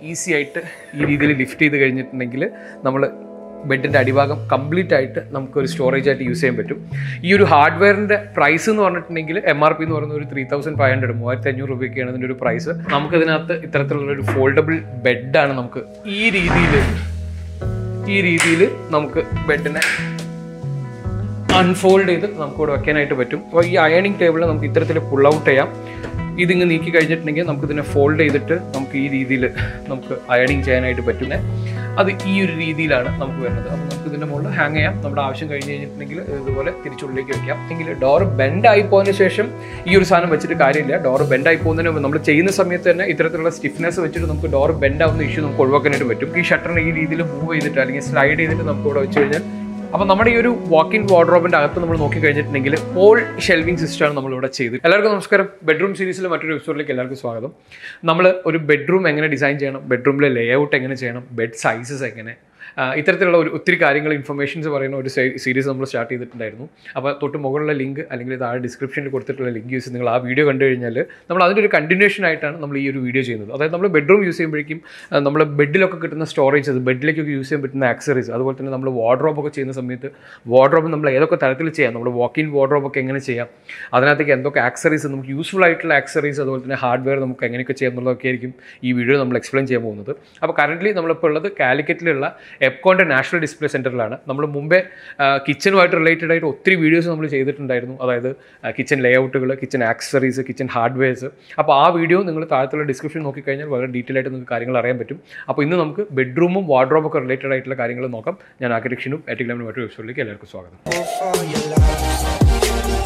Easy ആയിട്ട് ഈ രീതിയിൽ ലിഫ്റ്റ് ചെയ്ത് കഴിഞ്ഞിട്ടുണ്ടെങ്കിൽ നമ്മൾ ബെഡിൻ്റെ അടിഭാഗം കംപ്ലീറ്റ് ആയിട്ട് നമുക്കൊരു സ്റ്റോറേജ് ആയിട്ട് യൂസ് ചെയ്യാൻ പറ്റും ഈ ഒരു ഹാർഡ്വെയറിൻ്റെ പ്രൈസ് എന്ന് പറഞ്ഞിട്ടുണ്ടെങ്കിൽ എം ആർ പി എന്ന് പറയുന്ന ഒരു ത്രീ തൗസൻഡ് ഫൈവ് ഹൺഡ്രഡ് മൂവായിരത്തി അഞ്ഞൂറ് രൂപയൊക്കെയാണ് ഇതിൻ്റെ ഒരു പ്രൈസ് നമുക്കിതിനകത്ത് ഇത്തരത്തിലുള്ള ഒരു ഫോൾഡബിൾ ബെഡാണ് നമുക്ക് ഈ രീതിയിൽ ഈ രീതിയിൽ നമുക്ക് ബെഡിനെ അൺഫോൾഡ് ചെയ്ത് നമുക്ക് ഇവിടെ വെക്കാനായിട്ട് പറ്റും അപ്പോൾ ഈ അയണിങ് ടേബിളിൽ നമുക്ക് ഇത്തരത്തിൽ പുൾ ഔട്ട് ചെയ്യാം ഇതിങ്ങ് നീക്കി കഴിഞ്ഞിട്ടുണ്ടെങ്കിൽ നമുക്ക് ഇതിനെ ഫോൾഡ് ചെയ്തിട്ട് നമുക്ക് ഈ രീതിയിൽ നമുക്ക് അയണിങ് ചെയ്യാനായിട്ട് പറ്റുന്നത് അത് ഈ ഒരു രീതിയിലാണ് നമുക്ക് വരുന്നത് അപ്പോൾ നമുക്ക് ഇതിൻ്റെ മുകളിൽ ഹാങ് ചെയ്യാം നമ്മുടെ ആവശ്യം കഴിഞ്ഞ് കഴിഞ്ഞിട്ടുണ്ടെങ്കിൽ ഇതുപോലെ തിരിച്ചുള്ളിലേക്ക് വെക്കാം എങ്കിൽ ഡോർ ബെൻഡ് ആയി പോയതിന് ശേഷം ഈ ഒരു സാധനം വെച്ചിട്ട് കാര്യമില്ല ഡോർ ബെൻഡ് ആയി പോകുന്നതിന് മുമ്പ് നമ്മൾ ചെയ്യുന്ന സമയത്ത് തന്നെ ഇത്തരത്തിലുള്ള സ്റ്റിഫ്നെസ് വെച്ചിട്ട് നമുക്ക് ഡോർ ബെൻഡ് ആവുന്ന ഇഷ്യൂ നമുക്ക് ഒഴിവാക്കാനായിട്ട് പറ്റും ഈ ഷട്ടറിനെ ഈ രീതിയിൽ മൂവ് ചെയ്തിട്ട് അല്ലെങ്കിൽ സ്ലൈഡ് ചെയ്തിട്ട് നമുക്ക് ഇവിടെ വെച്ച് കഴിഞ്ഞാൽ അപ്പോൾ നമ്മുടെ ഈ ഒരു വാക്ക് ഇൻ വാർഡ്രോബിന്റെ അകത്ത് നമ്മൾ നോക്കി കഴിഞ്ഞിട്ടുണ്ടെങ്കിൽ ഓൾ ഷെൽവിംഗ് സിസ്റ്റമാണ് നമ്മളിവിടെ ചെയ്ത് എല്ലാവർക്കും നമസ്കാരം ബെഡ്റൂം സീരീസിലെ മറ്റൊരു എപ്പിസോഡിലേക്ക് എല്ലാവർക്കും സ്വാഗതം നമ്മൾ ഒരു ബെഡ്റൂം എങ്ങനെ ഡിസൈൻ ചെയ്യണം ബെഡ്റൂമിലെ ലേ ഔട്ട് എങ്ങനെ ചെയ്യണം ബെഡ് സൈസസ് എങ്ങനെ ആ, ഇത്തരത്തിലുള്ള ഒരു ഒത്തിരി കാര്യങ്ങൾ ഇൻഫർമേഷൻസ് പറയുന്ന ഒരു സീരീസ് നമ്മൾ സ്റ്റാർട്ട് ചെയ്തിട്ടുണ്ടായിരുന്നു അപ്പോൾ തൊട്ട് മുകളിലുള്ള ലിങ്ക് അല്ലെങ്കിൽ താഴെ ഡിസ്ക്രിപ്ഷനിൽ കൊടുത്തിട്ടുള്ള ലിങ്ക് യൂസ് നിങ്ങൾ ആ വീഡിയോ കണ്ടു കഴിഞ്ഞാൽ നമ്മൾ അതിൻ്റെ ഒരു കണ്ടിന്യൂഷൻ ആയിട്ടാണ് നമ്മൾ ഈ ഒരു വീഡിയോ ചെയ്യുന്നത് അതായത് നമ്മൾ ബെഡ്റൂം യൂസ് ചെയ്യുമ്പോഴേക്കും നമ്മൾ ബെഡിലൊക്കെ കിട്ടുന്ന സ്റ്റോറേജ് അത് ബെഡിലേക്കൊക്കെ യൂസ് ചെയ്യാൻ പറ്റുന്ന ആക്സറീസ് അതുപോലെ തന്നെ നമ്മൾ വാർഡ്രോബ് ഒക്കെ ചെയ്യുന്ന സമയത്ത് വാർഡ്രോബ് നമ്മൾ ഏതൊക്കെ തരത്തിൽ ചെയ്യാം നമ്മൾ വാക്ക് ഇൻ വാർഡ്രോബ് ഒക്കെ എങ്ങനെ ചെയ്യാം അതിനകത്തേക്ക് എന്തൊക്കെ ആക്സറീസ് നമുക്ക് യൂസ്ഫുൾ ആയിട്ടുള്ള ആക്സറീസ് അതുപോലെ തന്നെ ഹാർഡ്വെയർ നമുക്ക് എങ്ങനെയൊക്കെ ചെയ്യാം എന്നുള്ളതൊക്കെ ആയിരിക്കും ഈ വീഡിയോ നമ്മൾ എക്സ്പ്ലെയിൻ ചെയ്യാൻ പോകുന്നത് അപ്പോൾ കറൻ്റ്ലി നമ്മളിപ്പോൾ ഉള്ളത് കാലിക്കറ്റിലുള്ള എപ്കോൻ്റെ നാഷണൽ ഡിസ്പ്ലേ സെൻറ്ററിലാണ് നമ്മൾ മുമ്പേ കിച്ചനുമായിട്ട് റിലേറ്റഡ് ആയിട്ട് ഒത്തിരി വീഡിയോസ് നമ്മൾ ചെയ്തിട്ടുണ്ടായിരുന്നു അതായത് കിച്ചൺ ലേഔട്ടുകൾ കിച്ചൺ ആക്സറീസ് കിച്ചൺ ഹാർഡ്വെയർസ് അപ്പോൾ ആ വീഡിയോ നിങ്ങൾ താഴത്തുള്ള ഡിസ്ക്രിപ്ഷൻ നോക്കിക്കഴിഞ്ഞാൽ വളരെ ഡീറ്റെയിൽ ആയിട്ട് നിങ്ങൾക്ക് കാര്യങ്ങൾ അറിയാൻ പറ്റും അപ്പോൾ ഇന്ന് നമുക്ക് ബെഡ്റൂമും വാർഡ്രോബും ഒക്കെ റിലേറ്റഡ് ആയിട്ടുള്ള കാര്യങ്ങൾ നോക്കാം ഞാൻ ആഗ്രഹിക്ഷനും എറ്റിഗ്ലാമിനും മറ്റൊരു എപ്പിസോഡിലേക്ക് എല്ലാവർക്കും സ്വാഗതം for your love.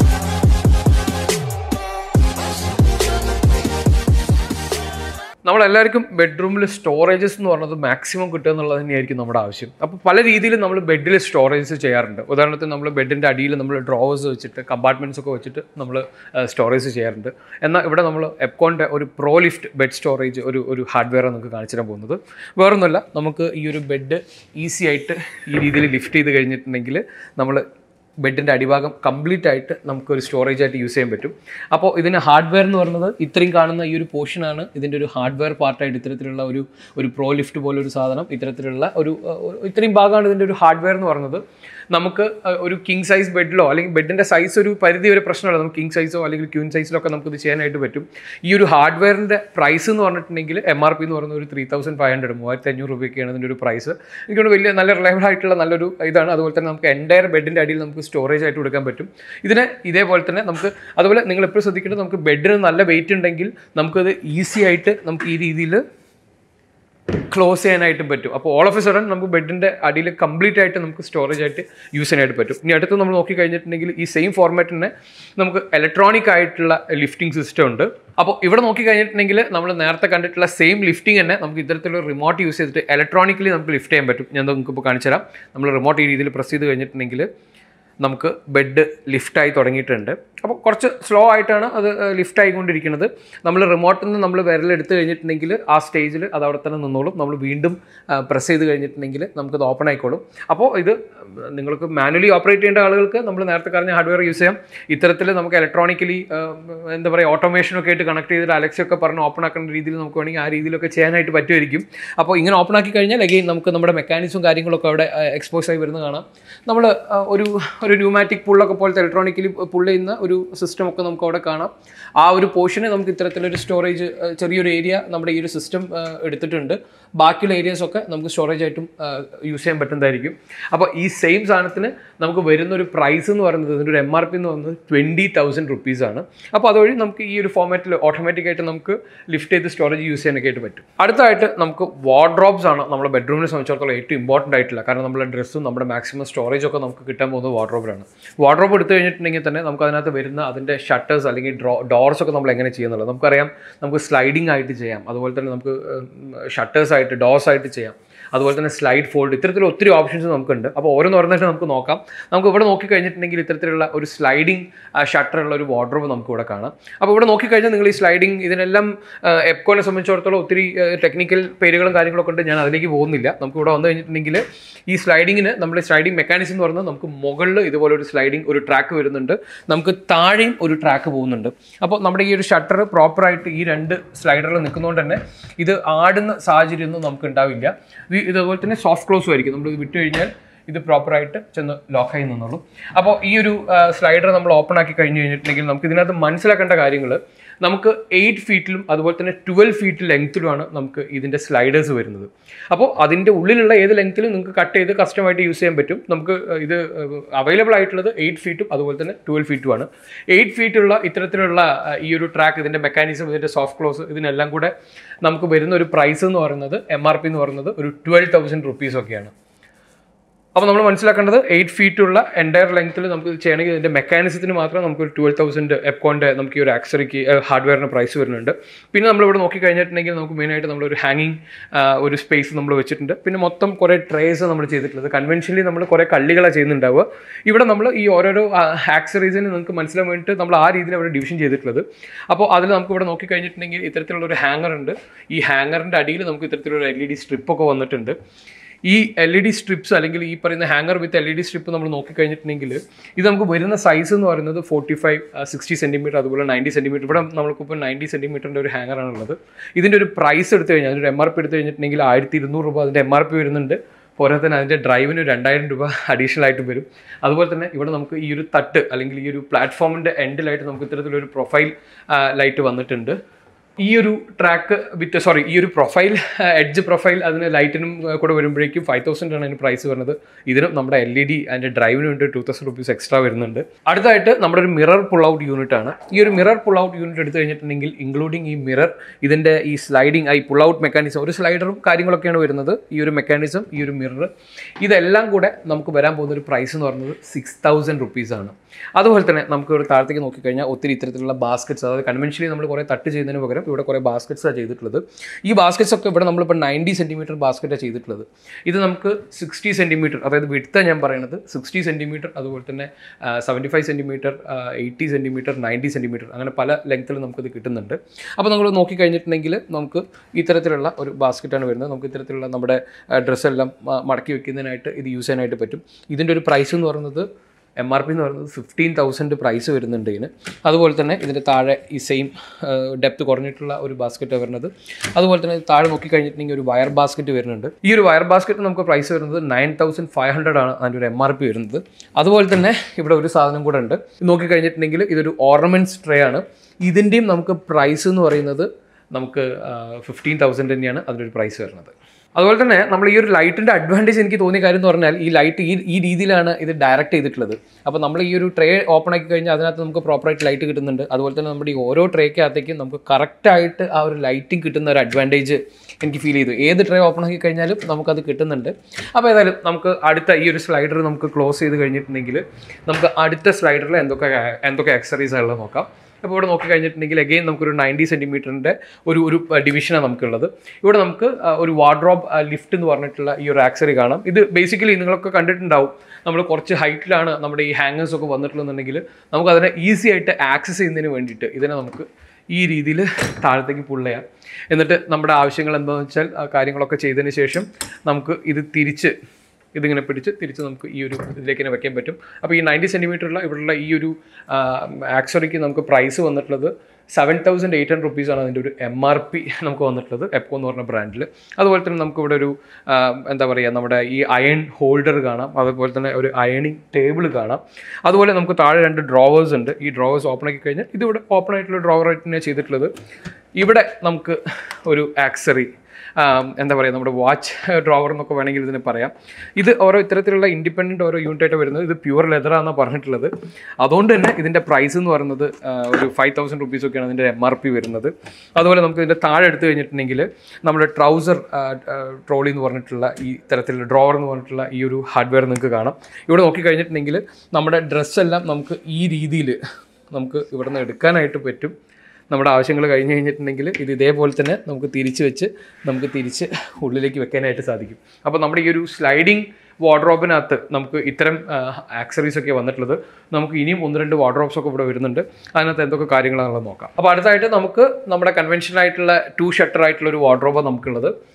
നമ്മളെല്ലാവർക്കും ബെഡ്റൂമിൽ സ്റ്റോറേജസ് എന്ന് പറഞ്ഞത് മാക്സിമം കിട്ടുക എന്നുള്ളത് തന്നെയായിരിക്കും നമ്മുടെ ആവശ്യം അപ്പോൾ പല രീതിയിൽ നമ്മൾ ബെഡിൽ സ്റ്റോറേജസ് ചെയ്യാറുണ്ട് ഉദാഹരണത്തിന് നമ്മൾ ബെഡിൻ്റെ അടിയിൽ നമ്മൾ ഡ്രോവേഴ്സ് വെച്ചിട്ട് കമ്പാർട്ട്മെൻറ്റ്സ് ഒക്കെ വെച്ചിട്ട് നമ്മൾ സ്റ്റോറേജ് ചെയ്യാറുണ്ട് എന്നാൽ ഇവിടെ നമ്മൾ എപ്കോണിൻ്റെ ഒരു പ്രോ ലിഫ്റ്റ് ബെഡ് സ്റ്റോറേജ് ഒരു ഒരു ഹാർഡ്വെയർ നമുക്ക് കാണിച്ചു തരാൻ പോകുന്നത് വേറൊന്നുമല്ല നമുക്ക് ഈ ഒരു ബെഡ് ഈസി ആയിട്ട് ഈ രീതിയിൽ ലിഫ്റ്റ് ചെയ്ത് കഴിഞ്ഞിട്ടുണ്ടെങ്കിൽ നമ്മൾ ബെഡിൻ്റെ അടിഭാഗം കംപ്ലീറ്റ് ആയിട്ട് നമുക്കൊരു സ്റ്റോറേജ് ആയിട്ട് യൂസ് ചെയ്യാൻ പറ്റും അപ്പോൾ ഇതിന് ഹാർഡ്വെയർ എന്ന് പറയുന്നത് ഇത്രയും കാണുന്ന ഈ ഒരു പോർഷനാണ് ഇതിൻ്റെ ഒരു ഹാർഡ്വെയർ പാർട്ടായിട്ട് ഇത്തരത്തിലുള്ള ഒരു ഒരു പ്രോ ലിഫ്റ്റ് പോലെ ഒരു സാധനം ഇത്തരത്തിലുള്ള ഒരു അഹ്, ഒരു- ഇത്രയും ഭാഗമാണ് ഇതിൻ്റെ ഒരു ഹാർഡ്വെയർ എന്ന് പറയുന്നത് നമുക്ക് അഹ്, ഒരു കിങ് സൈസ് ബെഡിലോ അല്ലെങ്കിൽ ബെഡിൻ്റെ സൈസ് ഒരു പരിധി വരെ പ്രശ്നമല്ല നമുക്ക് കിങ് സൈസോ അല്ലെങ്കിൽ ക്യൂൻ സൈസിലോ ഒക്കെ നമുക്കിത് ചെയ്യാനായിട്ട് പറ്റും ഈ ഒരു ഹാർഡ്വെയറിൻ്റെ പ്രൈസ് എന്ന് പറഞ്ഞിട്ടുണ്ടെങ്കിൽ എം ആർ പി എന്ന് പറയുന്ന ഒരു ത്രീ തൗസൻഡ് ഫൈവ് ഹൺഡ്രഡ് മൂവായിരത്തി അഞ്ഞൂറ് രൂപയൊക്കെയാണ് ഇതിൻ്റെ ഒരു പ്രൈസ് എനിക്കൊണ്ട് വലിയ നല്ല റിലയബിൾ ആയിട്ടുള്ള നല്ലൊരു ഇതാണ് അതുപോലെ തന്നെ നമുക്ക് എൻറ്റയർ ബെഡിൻ്റെ അടിയിൽ നമുക്ക് സ്റ്റോറേജ് ആയിട്ട് കൊടുക്കാൻ പറ്റും ഇതിന് ഇതേപോലെ തന്നെ നമുക്ക് അതുപോലെ നിങ്ങൾ എപ്പോഴും ശ്രദ്ധിക്കേണ്ടത് നമുക്ക് ബെഡിന് നല്ല വെയിറ്റ് ഉണ്ടെങ്കിൽ നമുക്കത് ഈസി ആയിട്ട് നമുക്ക് ഈ രീതിയിൽ ക്ലോസ് ചെയ്യാനായിട്ടും പറ്റും അപ്പോൾ ഓൾ ഓഫ് എ സഡൻ നമുക്ക് ബെഡിൻ്റെ അടിയിൽ കംപ്ലീറ്റ് ആയിട്ട് നമുക്ക് സ്റ്റോറേജ് ആയിട്ട് യൂസ് ചെയ്യാനായിട്ട് പറ്റും ഇനി അടുത്ത് നമ്മൾ നോക്കി കഴിഞ്ഞിട്ടുണ്ടെങ്കിൽ ഈ സെയിം ഫോർമാറ്റ് തന്നെ നമുക്ക് ഇലക്ട്രോണിക് ആയിട്ടുള്ള ലിഫ്റ്റിംഗ് സിസ്റ്റം ഉണ്ട് അപ്പോൾ ഇവിടെ നോക്കി കഴിഞ്ഞിട്ടുണ്ടെങ്കിൽ നമ്മൾ നേരത്തെ കണ്ടിട്ടുള്ള സെയിം ലിഫ്റ്റിംഗ് തന്നെ നമുക്ക് ഇത്തരത്തിലുള്ള റിമോട്ട് യൂസ് ചെയ്തിട്ട് ഇലക്ട്രോണിക്കലി നമുക്ക് ലിഫ്റ്റ് ചെയ്യാൻ പറ്റും ഞാൻ നിങ്ങൾക്ക് ഇപ്പോൾ കാണിച്ചു തരാം നമ്മൾ റിമോട്ട് ഈ രീതിയിൽ പ്രസ് ചെയ്ത് കഴിഞ്ഞിട്ടുണ്ടെങ്കിൽ നമുക്ക് ബെഡ് ലിഫ്റ്റായി തുടങ്ങിയിട്ടുണ്ട് അപ്പോൾ കുറച്ച് സ്ലോ ആയിട്ടാണ് അത് ലിഫ്റ്റ് ആയിക്കൊണ്ടിരിക്കുന്നത് നമ്മൾ റിമോട്ടിൽ നിന്ന് നമ്മൾ വിരലെടുത്ത് കഴിഞ്ഞിട്ടുണ്ടെങ്കിൽ ആ സ്റ്റേജിൽ അത് അവിടെ തന്നെ നിന്നോളും നമ്മൾ വീണ്ടും പ്രസ് ചെയ്ത് കഴിഞ്ഞിട്ടുണ്ടെങ്കിൽ നമുക്കത് ഓപ്പൺ ആയിക്കോളും അപ്പോൾ ഇത് നിങ്ങൾക്ക് മാനുവലി ഓപ്പറേറ്റ് ചെയ്യേണ്ട ആളുകൾക്ക് നമ്മൾ നേരത്തെ പറഞ്ഞ ഹാർഡ്വെയർ യൂസ് ചെയ്യാം ഇത്തരത്തിൽ നമുക്ക് ഇലക്ട്രോണിക്കലി എന്താ പറയുക ഓട്ടോമേഷനൊക്കെ ആയിട്ട് കണക്ട് ചെയ്തിട്ട് അലക്സയൊക്കെ പറഞ്ഞ് ഓപ്പൺ ആക്കുന്ന രീതിയിൽ നമുക്ക് വേണമെങ്കിൽ ആ രീതിയിലൊക്കെ ചെയ്യാനായിട്ട് പറ്റുമായിരിക്കും അപ്പോൾ ഇങ്ങനെ ഓപ്പൺ ആക്കി കഴിഞ്ഞാൽ അഗെയിൻ നമുക്ക് നമ്മുടെ മെക്കാനിക്സും കാര്യങ്ങളൊക്കെ അവിടെ എക്സ്പോസ് ആയി വരുന്നത് കാണാം നമ്മൾ ഒരു ഒരു ന്യൂമാറ്റിക് പുള്ളൊക്കെ പോലത്തെ ഇലക്ട്രോണിക്കലി പുള്ള് ചെയ്യുന്ന ഒരു സിസ്റ്റം ഒക്കെ നമുക്ക് അവിടെ കാണാം ആ ഒരു പോർഷന് നമുക്ക് ഇത്തരത്തിലൊരു സ്റ്റോറേജ് ചെറിയൊരു ഏരിയ നമ്മുടെ ഈ ഒരു സിസ്റ്റം എടുത്തിട്ടുണ്ട് ബാക്കിയുള്ള ഏരിയാസ് ഒക്കെ നമുക്ക് സ്റ്റോറേജ് ആയിട്ടും യൂസ് ചെയ്യാൻ പറ്റുന്നതായിരിക്കും അപ്പോൾ ഈ സെയിം സാധനത്തിന് നമുക്ക് വരുന്ന ഒരു പ്രൈസ് എന്ന് പറയുന്നത് ഇതിൻ്റെ ഒരു എം ആർ പി എന്ന് പറയുന്നത് ട്വൻറ്റി തൗസൻഡ് റുപ്പീസാണ് അപ്പോൾ അതുവഴി നമുക്ക് ഈ ഒരു ഫോമാറ്റിൽ ഓട്ടോമാറ്റിക് ആയിട്ട് നമുക്ക് ലിഫ്റ്റ് ചെയ്ത് സ്റ്റോറേജ് യൂസ് ചെയ്യാനൊക്കെ ആയിട്ട് പറ്റും അടുത്തായിട്ട് നമുക്ക് വാർഡ്രോബ്സ് ആണ് നമ്മുടെ ബെഡ്റൂമിനെ സംബന്ധിച്ചിടത്തോളം ഏറ്റവും ഇമ്പോർട്ടൻ്റ് ആയിട്ടുള്ള കാരണം നമ്മുടെ ഡ്രസ്സും നമ്മുടെ മാക്സിമം സ്റ്റോറേജ് ഒക്കെ നമുക്ക് കിട്ടാൻ പോകുന്നത് വാർഡ്രോബിലാണ് വാർഡ്രോബ് എടുത്തു കഴിഞ്ഞിട്ടുണ്ടെങ്കിൽ തന്നെ നമുക്ക് അതിനകത്ത് വരുന്ന അതിൻ്റെ ഷട്ടേഴ്സ് അല്ലെങ്കിൽ ഡ്രോ ഡോർസ് ഒക്കെ നമ്മൾ എങ്ങനെ ചെയ്യുന്നുള്ളത് നമുക്കറിയാം നമുക്ക് സ്ലൈഡിംഗ് ആയിട്ട് ചെയ്യാം അതുപോലെ തന്നെ നമുക്ക് ഷട്ടേഴ്സ് ആയിട്ട് ഡോർസ് ആയിട്ട് ചെയ്യാം അതുപോലെ തന്നെ സ്ലൈഡ് ഫോൾഡ് ഇത്തരത്തിൽ ഒത്തിരി ഓപ്ഷൻസ് നമുക്കുണ്ട് അപ്പോൾ ഓരോന്ന് ഓരോന്നായിട്ട് നമുക്ക് നോക്കാം നമുക്ക് ഇവിടെ നോക്കി കഴിഞ്ഞിട്ടുണ്ടെങ്കിൽ ഇത്തരത്തിലുള്ള ഒരു സ്ലൈഡിംഗ് ഷട്ടറുള്ള ഒരു വാർഡ്രോബ് നമുക്ക് ഇവിടെ കാണാം അപ്പോൾ ഇവിടെ നോക്കിക്കഴിഞ്ഞാൽ നിങ്ങൾ ഈ സ്ലൈഡിംഗ് ഇതിനെല്ലാം എപ്കോനെ സംബന്ധിച്ചിടത്തോളം ഒത്തിരി ടെക്നിക്കൽ പേരുകളും കാര്യങ്ങളൊക്കെ ഉണ്ട് ഞാൻ അതിലേക്ക് പോകുന്നില്ല നമുക്ക് ഇവിടെ വന്നു കഴിഞ്ഞിട്ടുണ്ടെങ്കിൽ ഈ സ്ലൈഡിങ്ങിന് നമ്മുടെ സ്ലൈഡിംഗ് മെക്കാനിസം എന്ന് പറയുന്നത് നമുക്ക് മുകളിൽ ഇതുപോലെ ഒരു സ്ലൈഡിങ് ഒരു ട്രാക്ക് വരുന്നുണ്ട് നമുക്ക് താഴെയും ഒരു ട്രാക്ക് പോകുന്നുണ്ട് അപ്പോൾ നമ്മുടെ ഈ ഒരു ഷട്ടർ പ്രോപ്പറായിട്ട് ഈ രണ്ട് സ്ലൈഡറിൽ നിൽക്കുന്നതുകൊണ്ട് തന്നെ ഇത് ആടുന്ന സാഹചര്യമൊന്നും നമുക്ക് ഉണ്ടാവില്ല ഇത് ഇതുപോലെ തന്നെ സോഫ്റ്റ് ക്ലോസും ആയിരിക്കും നമ്മൾ ഇത് വിട്ട് കഴിഞ്ഞാൽ ഇത് പ്രോപ്പറായിട്ട് ചെന്ന് ലോക്കായി നിന്നുള്ളൂ അപ്പോൾ ഈ ഒരു സ്ലൈഡർ നമ്മൾ ഓപ്പൺ ആക്കി കഴിഞ്ഞ് കഴിഞ്ഞിട്ടുണ്ടെങ്കിൽ നമുക്ക് ഇതിനകത്ത് മനസ്സിലാക്കേണ്ട കാര്യങ്ങൾ നമുക്ക് എയ്റ്റ് ഫീറ്റിലും അതുപോലെ തന്നെ ട്വൽവ് ഫീറ്റ് ലെങ്ത്തിലുമാണ് നമുക്ക് ഇതിൻ്റെ സ്ലൈഡേഴ്സ് വരുന്നത് അപ്പോൾ അതിൻ്റെ ഉള്ളിലുള്ള ഏത് ലെങ്ത്തിലും നിങ്ങൾക്ക് കട്ട് ചെയ്ത് കസ്റ്റമായിട്ട് യൂസ് ചെയ്യാൻ പറ്റും നമുക്ക് ഏഹ്, ഇത് അവൈലബിൾ ആയിട്ടുള്ളത് എയ്റ്റ് ഫീറ്റും അതുപോലെ തന്നെ ട്വൽവ് ഫീറ്റുമാണ് എയ്റ്റ് ഫീറ്റുള്ള ഇത്തരത്തിലുള്ള ഏഹ്, ഈ ഒരു ട്രാക്ക് ഇതിൻ്റെ മെക്കാനിസം ഇതിൻ്റെ സോഫ്റ്റ് ക്ലോസ് ഇതിനെല്ലാം കൂടെ നമുക്ക് വരുന്ന ഒരു പ്രൈസ് എന്ന് പറയുന്നത് എം ആർ പി എന്ന് പറയുന്നത് ഒരു ട്വൽവ് തൗസൻഡ് റുപ്പീസ് ഒക്കെയാണ് അപ്പോൾ നമ്മൾ മനസ്സിലാക്കേണ്ടത് എയ്റ്റ് ഫീറ്റ് ഉള്ള എൻറ്റയർ ലെങ്ത്തിൽ നമുക്ക് ഇത് ചെയ്യണമെങ്കിൽ ഇതിൻ്റെ മെക്കാനിസത്തിന് മാത്രം നമുക്ക് ഒരു ട്വൽവ് തൗസൻഡ് എപ്കോൻ്റെ നമുക്ക് ഈ ഒരു ആക്സറിക്ക് ഹാർഡ്വെയറിന് പ്രൈസ് വരുന്നുണ്ട് പിന്നെ നമ്മളിവിടെ നോക്കി കഴിഞ്ഞിട്ടുണ്ടെങ്കിൽ നമുക്ക് മെയിനായിട്ട് നമ്മളൊരു ഹാങ്ങിങ് ഒരു സ്പേസ് നമ്മൾ വെച്ചിട്ടുണ്ട് പിന്നെ മൊത്തം കുറേ ട്രേസ് നമ്മൾ ചെയ്തിട്ടുള്ളത് കൺവെൻഷനലി നമ്മൾ കുറേ കള്ളികളാണ് ചെയ്യുന്നുണ്ടാവുക ഇവിടെ നമ്മൾ ഈ ഓരോരോ ആക്സറീസിന് നിങ്ങൾക്ക് മനസ്സിലാൻ വേണ്ടിയിട്ട് നമ്മൾ ആ രീതിയിൽ അവിടെ ഡിവിഷൻ ചെയ്തിട്ടുള്ളത് അപ്പോൾ അതിൽ നമുക്ക് ഇവിടെ നോക്കി കഴിഞ്ഞിട്ടുണ്ടെങ്കിൽ ഇത്തരത്തിലുള്ള ഒരു ഹാങ്ങർ ഉണ്ട് ഈ ഹാങ്ങറിൻ്റെ അടിയിൽ നമുക്ക് ഇത്തരത്തിലുള്ള എൽ ഇ ഡി സ്ട്രിപ്പൊക്കെ വന്നിട്ടുണ്ട് ഈ എൽ ഇ ഡി സ്ട്രിപ്സ് അല്ലെങ്കിൽ ഈ പറയുന്ന hanger with L E D strip നമ്മൾ നോക്കിക്കഴിഞ്ഞിട്ടുണ്ടെങ്കിൽ ഇത് നമുക്ക് വരുന്ന സൈസ് എന്ന് പറയുന്നത് ഫോർട്ടി ഫൈവ് സിക്സ്റ്റി സെൻറ്റിമീറ്റർ അതുപോലെ നയൻറ്റി സെൻറ്റിമീറ്റർ ഇവിടെ നമുക്കിപ്പോൾ നയൻറ്റി സെൻറ്റിമീറ്ററിൻ്റെ ഒരു ഹാങ്ങറാണ് ഉള്ളത് ഇതിൻ്റെ ഒരു പ്രൈസ് എടുത്തു കഴിഞ്ഞാൽ അതിൻ്റെ എം ആർ പി എടുത്തു കഴിഞ്ഞിട്ടുണ്ടെങ്കിൽ ആയിരത്തി ഇരുന്നൂറ് രൂപ അതിൻ്റെ എം ആർ പി വരുന്നുണ്ട് പോരാതെ തന്നെ അതിൻ്റെ ഡ്രൈവിന് രണ്ടായിരം രൂപ അഡീഷണൽ ആയിട്ട് വരും അതുപോലെ തന്നെ ഇവിടെ നമുക്ക് ഈ ഒരു തട്ട് അല്ലെങ്കിൽ ഈ ഒരു പ്ലാറ്റ്ഫോമിൻ്റെ എൻഡിലായിട്ട് നമുക്ക് ഇത്തരത്തിലൊരു പ്രൊഫൈൽ ലൈറ്റ് വന്നിട്ടുണ്ട് ഈ ഒരു ട്രാക്ക് വിത്ത് സോറി ഈ ഒരു പ്രൊഫൈൽ എഡ്ജ് പ്രൊഫൈൽ അതിന് ലൈറ്റിനും കൂടെ വരുമ്പോഴേക്കും ഫൈവ് തൗസൻഡ് ആണ് അതിന് പ്രൈസ് വരുന്നത് ഇതിനും നമ്മുടെ എൽ ഇ ഡി അതിൻ്റെ ഡ്രൈവിന് വേണ്ടി ടു തൗസൻഡ് റുപ്പീസ് എക്സ്ട്രാ വരുന്നുണ്ട് അടുത്തായിട്ട് നമ്മുടെ ഒരു മിറർ പുൾ ഔട്ട് യൂണിറ്റ് ആണ് ഈ ഒരു മിറർ പുൾ ഔട്ട് യൂണിറ്റ് എടുത്തു കഴിഞ്ഞിട്ടുണ്ടെങ്കിൽ ഇൻക്ലൂഡിങ് ഈ മിറർ ഇതിൻ്റെ ഈ സ്ലൈഡിങ് ഈ പുൾ ഔട്ട് മെക്കാനിസം ഒരു സ്ലൈഡറും കാര്യങ്ങളൊക്കെയാണ് വരുന്നത് ഈ ഒരു മെക്കാനിസം ഈ ഒരു മിറർ ഇതെല്ലാം കൂടെ നമുക്ക് വരാൻ പോകുന്ന ഒരു പ്രൈസ് എന്ന് പറയുന്നത് സിക്സ് തൗസൻഡ് റുപ്പീസാണ് അതുപോലെ തന്നെ നമുക്ക് ഒരു താഴത്തേക്ക് നോക്കിക്കഴിഞ്ഞാൽ ഒത്തിരി ഇത്തരത്തിലുള്ള ബാസ്ക്കറ്റ്സ് അതായത് കൺവെൻഷനലി നമ്മൾ കുറേ തട്ട് ചെയ്യുന്നതിന് പകരം ഇവിടെ കുറേ ബാസ്ക്കറ്റ്സാണ് ചെയ്തിട്ടുള്ളത് ഈ ബാസ്ക്കറ്റ്സ് ഒക്കെ ഇവിടെ നമ്മളിപ്പോൾ നയൻറ്റി സെൻറ്റിമീറ്റർ ബാസ്ക്കറ്റാണ് ചെയ്തിട്ടുള്ളത് ഇത് നമുക്ക് സിക്സ്റ്റി സെൻറ്റിമീറ്റർ അതായത് വിടുത്ത ഞാൻ പറയുന്നത് സിക്സ്റ്റി സെൻറ്റിമീറ്റർ അതുപോലെ തന്നെ seventy five centimetre eighty centimetre ninety centimetre അങ്ങനെ പല ലെങ്ത്തിൽ നമുക്കിത് കിട്ടുന്നുണ്ട് അപ്പോൾ നമ്മൾ നോക്കിക്കഴിഞ്ഞിട്ടുണ്ടെങ്കിൽ നമുക്ക് ഇത്തരത്തിലുള്ള ഒരു ബാസ്ക്കറ്റാണ് വരുന്നത് നമുക്ക് ഇത്തരത്തിലുള്ള നമ്മുടെ ഡ്രസ്സെല്ലാം മടക്കി വെക്കുന്നതിനായിട്ട് ഇത് യൂസ് ചെയ്യാനായിട്ട് പറ്റും ഇതിൻ്റെ ഒരു പ്രൈസ് എന്ന് പറയുന്നത് എം ആർ പി എന്ന് പറയുന്നത് ഫിഫ്റ്റീൻ തൗസൻഡ് പ്രൈസ് വരുന്നുണ്ട് ഇതിന് അതുപോലെ തന്നെ ഇതിൻ്റെ താഴെ ഈ സെയിം ഡെപ്ത് കുറഞ്ഞിട്ടുള്ള ഒരു ബാസ്ക്കറ്റ് വരുന്നത് അതുപോലെ തന്നെ താഴെ നോക്കി കഴിഞ്ഞിട്ടുണ്ടെങ്കിൽ ഒരു വയർ ബാസ്ക്കറ്റ് വരുന്നുണ്ട് ഈ ഒരു വയർ ബാസ്ക്കറ്റ് നമുക്ക് പ്രൈസ് വരുന്നത് നയൻ തൗസൻഡ് ഫൈവ് ഹൺഡ്രഡ് ആണ് അതിൻ്റെ ഒരു എം ആർ പി വരുന്നത് അതുപോലെ തന്നെ ഇവിടെ ഒരു സാധനം കൂടെ ഉണ്ട് നോക്കി കഴിഞ്ഞിട്ടുണ്ടെങ്കിൽ ഇതൊരു ഓർണമെൻറ്റ്സ് ട്രേ ആണ് ഇതിൻ്റെയും നമുക്ക് പ്രൈസ് എന്ന് പറയുന്നത് നമുക്ക് ഫിഫ്റ്റീൻ തൗസൻഡ് തന്നെയാണ് അതിൻ്റെ ഒരു പ്രൈസ് വരുന്നത് അതുപോലെ തന്നെ നമ്മൾ ഈ ഒരു ലൈറ്റിൻ്റെ അഡ്വാൻറ്റേജ് എനിക്ക് തോന്നിയ കാര്യം എന്ന് പറഞ്ഞാൽ ഈ ലൈറ്റ് ഈ ഈ രീതിയിലാണ് ഇത് ഡയറക്റ്റ് ചെയ്തിട്ടുള്ളത് അപ്പോൾ നമ്മൾ ഈ ഒരു ട്രേ ഓപ്പൺ ആക്കി കഴിഞ്ഞാൽ അതിനകത്ത് നമുക്ക് പ്രോപ്പറായിട്ട് ലൈറ്റ് കിട്ടുന്നുണ്ട് അതുപോലെ തന്നെ നമ്മുടെ ഈ ഓരോ ട്രേക്കകത്തേക്കും നമുക്ക് കറക്റ്റായിട്ട് ആ ഒരു ലൈറ്റിംഗ് കിട്ടുന്ന ഒരു അഡ്വാൻറ്റേജ് എനിക്ക് ഫീൽ ചെയ്തു ഏത് ട്രേ ഓപ്പൺ ആക്കി കഴിഞ്ഞാലും നമുക്കത് കിട്ടുന്നുണ്ട് അപ്പോൾ ഏതായാലും നമുക്ക് അടുത്ത ഈ ഒരു സ്ലൈഡർ നമുക്ക് ക്ലോസ് ചെയ്ത് കഴിഞ്ഞിട്ടുണ്ടെങ്കിൽ നമുക്ക് അടുത്ത സ്ലൈഡറിൽ എന്തൊക്കെ എന്തൊക്കെ ആക്സറീസ് ഉള്ളത് നോക്കാം അപ്പോൾ ഇവിടെ നോക്കി കഴിഞ്ഞിട്ടുണ്ടെങ്കിൽ അഗെയിൻ നമുക്കൊരു നയൻറ്റി സെൻറ്റിമീറ്ററിൻ്റെ ഒരു ഒരു ഡിവിഷനാണ് നമുക്കുള്ളത് ഇവിടെ നമുക്ക് ആ, ഒരു വാർഡ്രോബ് ലിഫ്റ്റ് എന്ന് പറഞ്ഞിട്ടുള്ള ഈ ഒരു ആക്സറി കാണാം ഇത് ബേസിക്കലി നിങ്ങളൊക്കെ കണ്ടിട്ടുണ്ടാവും നമ്മൾ കുറച്ച് ഹൈറ്റിലാണ് നമ്മുടെ ഈ ഹാങ്ങേഴ്സ് ഒക്കെ വന്നിട്ടുള്ളതെന്നുണ്ടെങ്കിൽ നമുക്ക് അതിനെ ഈസി ആയിട്ട് ആക്സസ് ചെയ്യുന്നതിന് വേണ്ടിയിട്ട് ഇതിനെ നമുക്ക് ഈ രീതിയിൽ താഴത്തേക്ക് പുള്ള ചെയ്യാം എന്നിട്ട് നമ്മുടെ ആവശ്യങ്ങൾ എന്താണെന്ന് വെച്ചാൽ ആ കാര്യങ്ങളൊക്കെ ചെയ്തതിന് ശേഷം നമുക്ക് ഇത് തിരിച്ച് ഇതിങ്ങനെ പിടിച്ച് തിരിച്ച് നമുക്ക് ഈ ഒരു ഇതിലേക്ക് തന്നെ വെക്കാൻ പറ്റും അപ്പോൾ ഈ നയൻറ്റി സെൻറ്റിമീറ്ററുള്ള ഇവിടെയുള്ള ഈ ഒരു ആക്സറിക്ക് നമുക്ക് പ്രൈസ് വന്നിട്ടുള്ളത് സെവൻ തൗസൻഡ് എയ്റ്റ് ഹൺഡ്രഡ് റുപ്പീസാണ് അതിൻ്റെ ഒരു എം ആർ പി നമുക്ക് വന്നിട്ടുള്ളത് എപ്കോ എന്ന് പറഞ്ഞ ബ്രാൻഡിൽ അതുപോലെ തന്നെ നമുക്ക് ഇവിടെ ഒരു ആ, എന്താ പറയുക നമ്മുടെ ഈ അയൺ ഹോൾഡർ കാണാം അതുപോലെ തന്നെ ഒരു അയണിങ് ടേബിൾ കാണാം അതുപോലെ നമുക്ക് താഴെ രണ്ട് ഡ്രോവേഴ്സ് ഉണ്ട് ഈ ഡ്രോവേഴ്സ് ഓപ്പൺ ആക്കി കഴിഞ്ഞാൽ ഇതിവിടെ ഓപ്പൺ ആയിട്ടുള്ള ഡ്രോവർ ആയിട്ട് തന്നെയാണ് ചെയ്തിട്ടുള്ളത് ഇവിടെ നമുക്ക് ഒരു ആക്സറി എന്താ പറയുക നമ്മുടെ വാച്ച് ഡ്രോവർ എന്നൊക്കെ വേണമെങ്കിൽ ഇതിന് പറയാം ഇത് ഓരോ ഇത്തരത്തിലുള്ള ഇൻഡിപെൻഡൻറ്റ് ഓരോ യൂണിറ്റ് ആയിട്ട് വരുന്നത് ഇത് പ്യുവർ ലെതറാണെന്നാണ് പറഞ്ഞിട്ടുള്ളത് അതുകൊണ്ട് തന്നെ ഇതിൻ്റെ പ്രൈസ് എന്ന് പറയുന്നത് ആ, ഒരു ഫൈവ് തൗസൻഡ് റുപ്പീസൊക്കെയാണ് ഇതിൻ്റെ എം ആർ പി വരുന്നത് അതുപോലെ നമുക്ക് ഇതിൻ്റെ താഴെ എടുത്തു കഴിഞ്ഞിട്ടുണ്ടെങ്കിൽ നമ്മുടെ ട്രൗസർ ട്രോളി എന്ന് പറഞ്ഞിട്ടുള്ള ഈ തരത്തിലുള്ള ഡ്രോവർ എന്ന് പറഞ്ഞിട്ടുള്ള ഈ ഒരു ഹാർഡ്വെയർ നിങ്ങൾക്ക് കാണാം ഇവിടെ നോക്കി കഴിഞ്ഞിട്ടുണ്ടെങ്കിൽ നമ്മുടെ ഡ്രസ്സെല്ലാം നമുക്ക് ഈ രീതിയിൽ നമുക്ക് ഇവിടെ നിന്ന് എടുക്കാനായിട്ട് പറ്റും നമ്മുടെ ആവശ്യങ്ങൾ കഴിഞ്ഞ് കഴിഞ്ഞിട്ടുണ്ടെങ്കിൽ ഇത് ഇതേപോലെ തന്നെ നമുക്ക് തിരിച്ച് വെച്ച് നമുക്ക് തിരിച്ച് ഉള്ളിലേക്ക് വെക്കാനായിട്ട് സാധിക്കും അപ്പോൾ നമ്മുടെ ഈ ഒരു സ്ലൈഡിങ് വാർഡ്രോബിനകത്ത് നമുക്ക് ഇത്തരം ആക്സറീസ് ഒക്കെ വന്നിട്ടുള്ളത് നമുക്ക് ഇനിയും ഒന്ന് രണ്ട് വാർഡ്രോബ്സ് ഒക്കെ ഇവിടെ വരുന്നുണ്ട് അതിനകത്ത് എന്തൊക്കെ കാര്യങ്ങളാണെന്നുള്ളത് നോക്കാം അപ്പോൾ അടുത്തായിട്ട് നമുക്ക് നമ്മുടെ കൺവെൻഷനൽ ആയിട്ടുള്ള ടു ഷട്ടർ ആയിട്ടുള്ള ഒരു വാർഡ്രോബാണ് നമുക്കുള്ളത്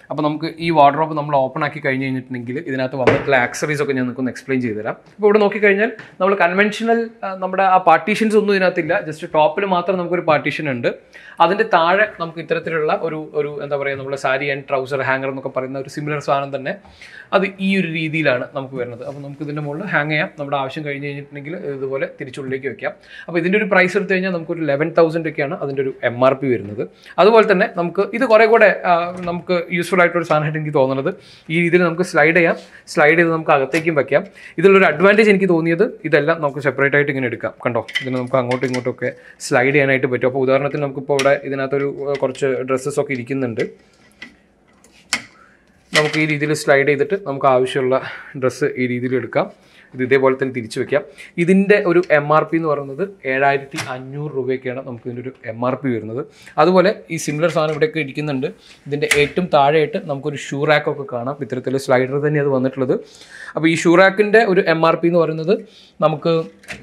അപ്പോൾ നമുക്ക് ഈ വാർഡ്രോബ് നമ്മൾ ഓപ്പൺ ആക്കി കഴിഞ്ഞ് കഴിഞ്ഞിട്ടുണ്ടെങ്കിൽ ഇതിനകത്ത് വന്നിട്ടുള്ള ആക്സറീസ് ഒക്കെ ഞാൻ നിങ്ങൾക്ക് എക്സ്പ്ലെയിൻ ചെയ്തു തരാം അപ്പോൾ ഇവിടെ നോക്കിക്കഴിഞ്ഞാൽ നമ്മൾ കൺവെൻഷണൽ നമ്മുടെ ആ പാർട്ടീഷൻസ് ഒന്നും ഇതിനകത്തില്ല ജസ്റ്റ് ടോപ്പിൽ മാത്രം നമുക്കൊരു പാർട്ടീഷൻ ഉണ്ട് അതിൻ്റെ താഴെ നമുക്ക് ഇത്തരത്തിലുള്ള ഒരു ഒരു എന്താ പറയുക നമ്മുടെ സാരി ആൻഡ് ട്രൗസർ ഹാങ്ങർ എന്നൊക്കെ പറയുന്ന ഒരു സിമിലർ സാധനം തന്നെ അത് ഈ ഒരു രീതിയിലാണ് നമുക്ക് വരുന്നത് അപ്പോൾ നമുക്ക് ഇതിൻ്റെ മുകളിൽ ഹാങ് ചെയ്യാം നമ്മുടെ ആവശ്യം കഴിഞ്ഞ് കഴിഞ്ഞിട്ടുണ്ടെങ്കിൽ ഇതുപോലെ തിരിച്ചുള്ളിലേക്ക് വെക്കാം അപ്പോൾ ഇതിൻ്റെ ഒരു പ്രൈസ് എടുത്തു കഴിഞ്ഞാൽ നമുക്കൊരു ലെവൻ തൗസൻഡ് ഒക്കെയാണ് അതിൻ്റെ ഒരു എം ആർ പി വരുന്നത് അതുപോലെ തന്നെ നമുക്ക് ഇത് കുറേ കൂടെ ആ, നമുക്ക് യൂസ്ഫുൾ ആയിട്ടൊരു സാധനമായിട്ട് എനിക്ക് തോന്നുന്നത് ഈ രീതിയിൽ നമുക്ക് സ്ലൈഡ് ചെയ്യാം സ്ലൈഡ് ചെയ്ത് നമുക്ക് അകത്തേക്കും വെക്കാം ഇതിലൊരു അഡ്വാൻറ്റേജ് എനിക്ക് തോന്നിയത് ഇതെല്ലാം നമുക്ക് സെപ്പറേറ്റ് ആയിട്ട് ഇങ്ങനെ എടുക്കാം കണ്ടോ ഇതിന് നമുക്ക് അങ്ങോട്ടും ഇങ്ങോട്ടും ഒക്കെ സ്ലൈഡ് ചെയ്യാനായിട്ട് പറ്റും അപ്പോൾ ഉദാഹരണത്തിന് നമുക്കിപ്പോൾ ഇവിടെ ഇതിനകത്തൊരു ആ, കുറച്ച് ഡ്രസ്സസ് ഒക്കെ ഇരിക്കുന്നുണ്ട് നമുക്ക് ഈ രീതിയിൽ സ്ലൈഡ് ചെയ്തിട്ട് നമുക്ക് ആവശ്യമുള്ള ഡ്രസ്സ് ഈ രീതിയിൽ എടുക്കാം ഇത് ഇതേപോലെ തന്നെ തിരിച്ചു വെക്കാം ഇതിൻ്റെ ഒരു എം ആർ പി എന്ന് പറയുന്നത് ഏഴായിരത്തി അഞ്ഞൂറ് രൂപയൊക്കെയാണ് നമുക്ക് ഇതിൻ്റെ ഒരു എം ആർ പി വരുന്നത് അതുപോലെ ഈ സിമിലർ സാധനം ഇവിടെയൊക്കെ ഇരിക്കുന്നുണ്ട് ഇതിൻ്റെ ഏറ്റവും താഴെയായിട്ട് നമുക്കൊരു ഷൂ റാക്കൊക്കെ കാണാം ഇത്തരത്തിൽ സ്ലൈഡർ തന്നെ അത് വന്നിട്ടുള്ളത് അപ്പോൾ ഈ ഷൂ റാക്കിൻ്റെ ഒരു എം ആർ പി എന്ന് പറയുന്നത് നമുക്ക്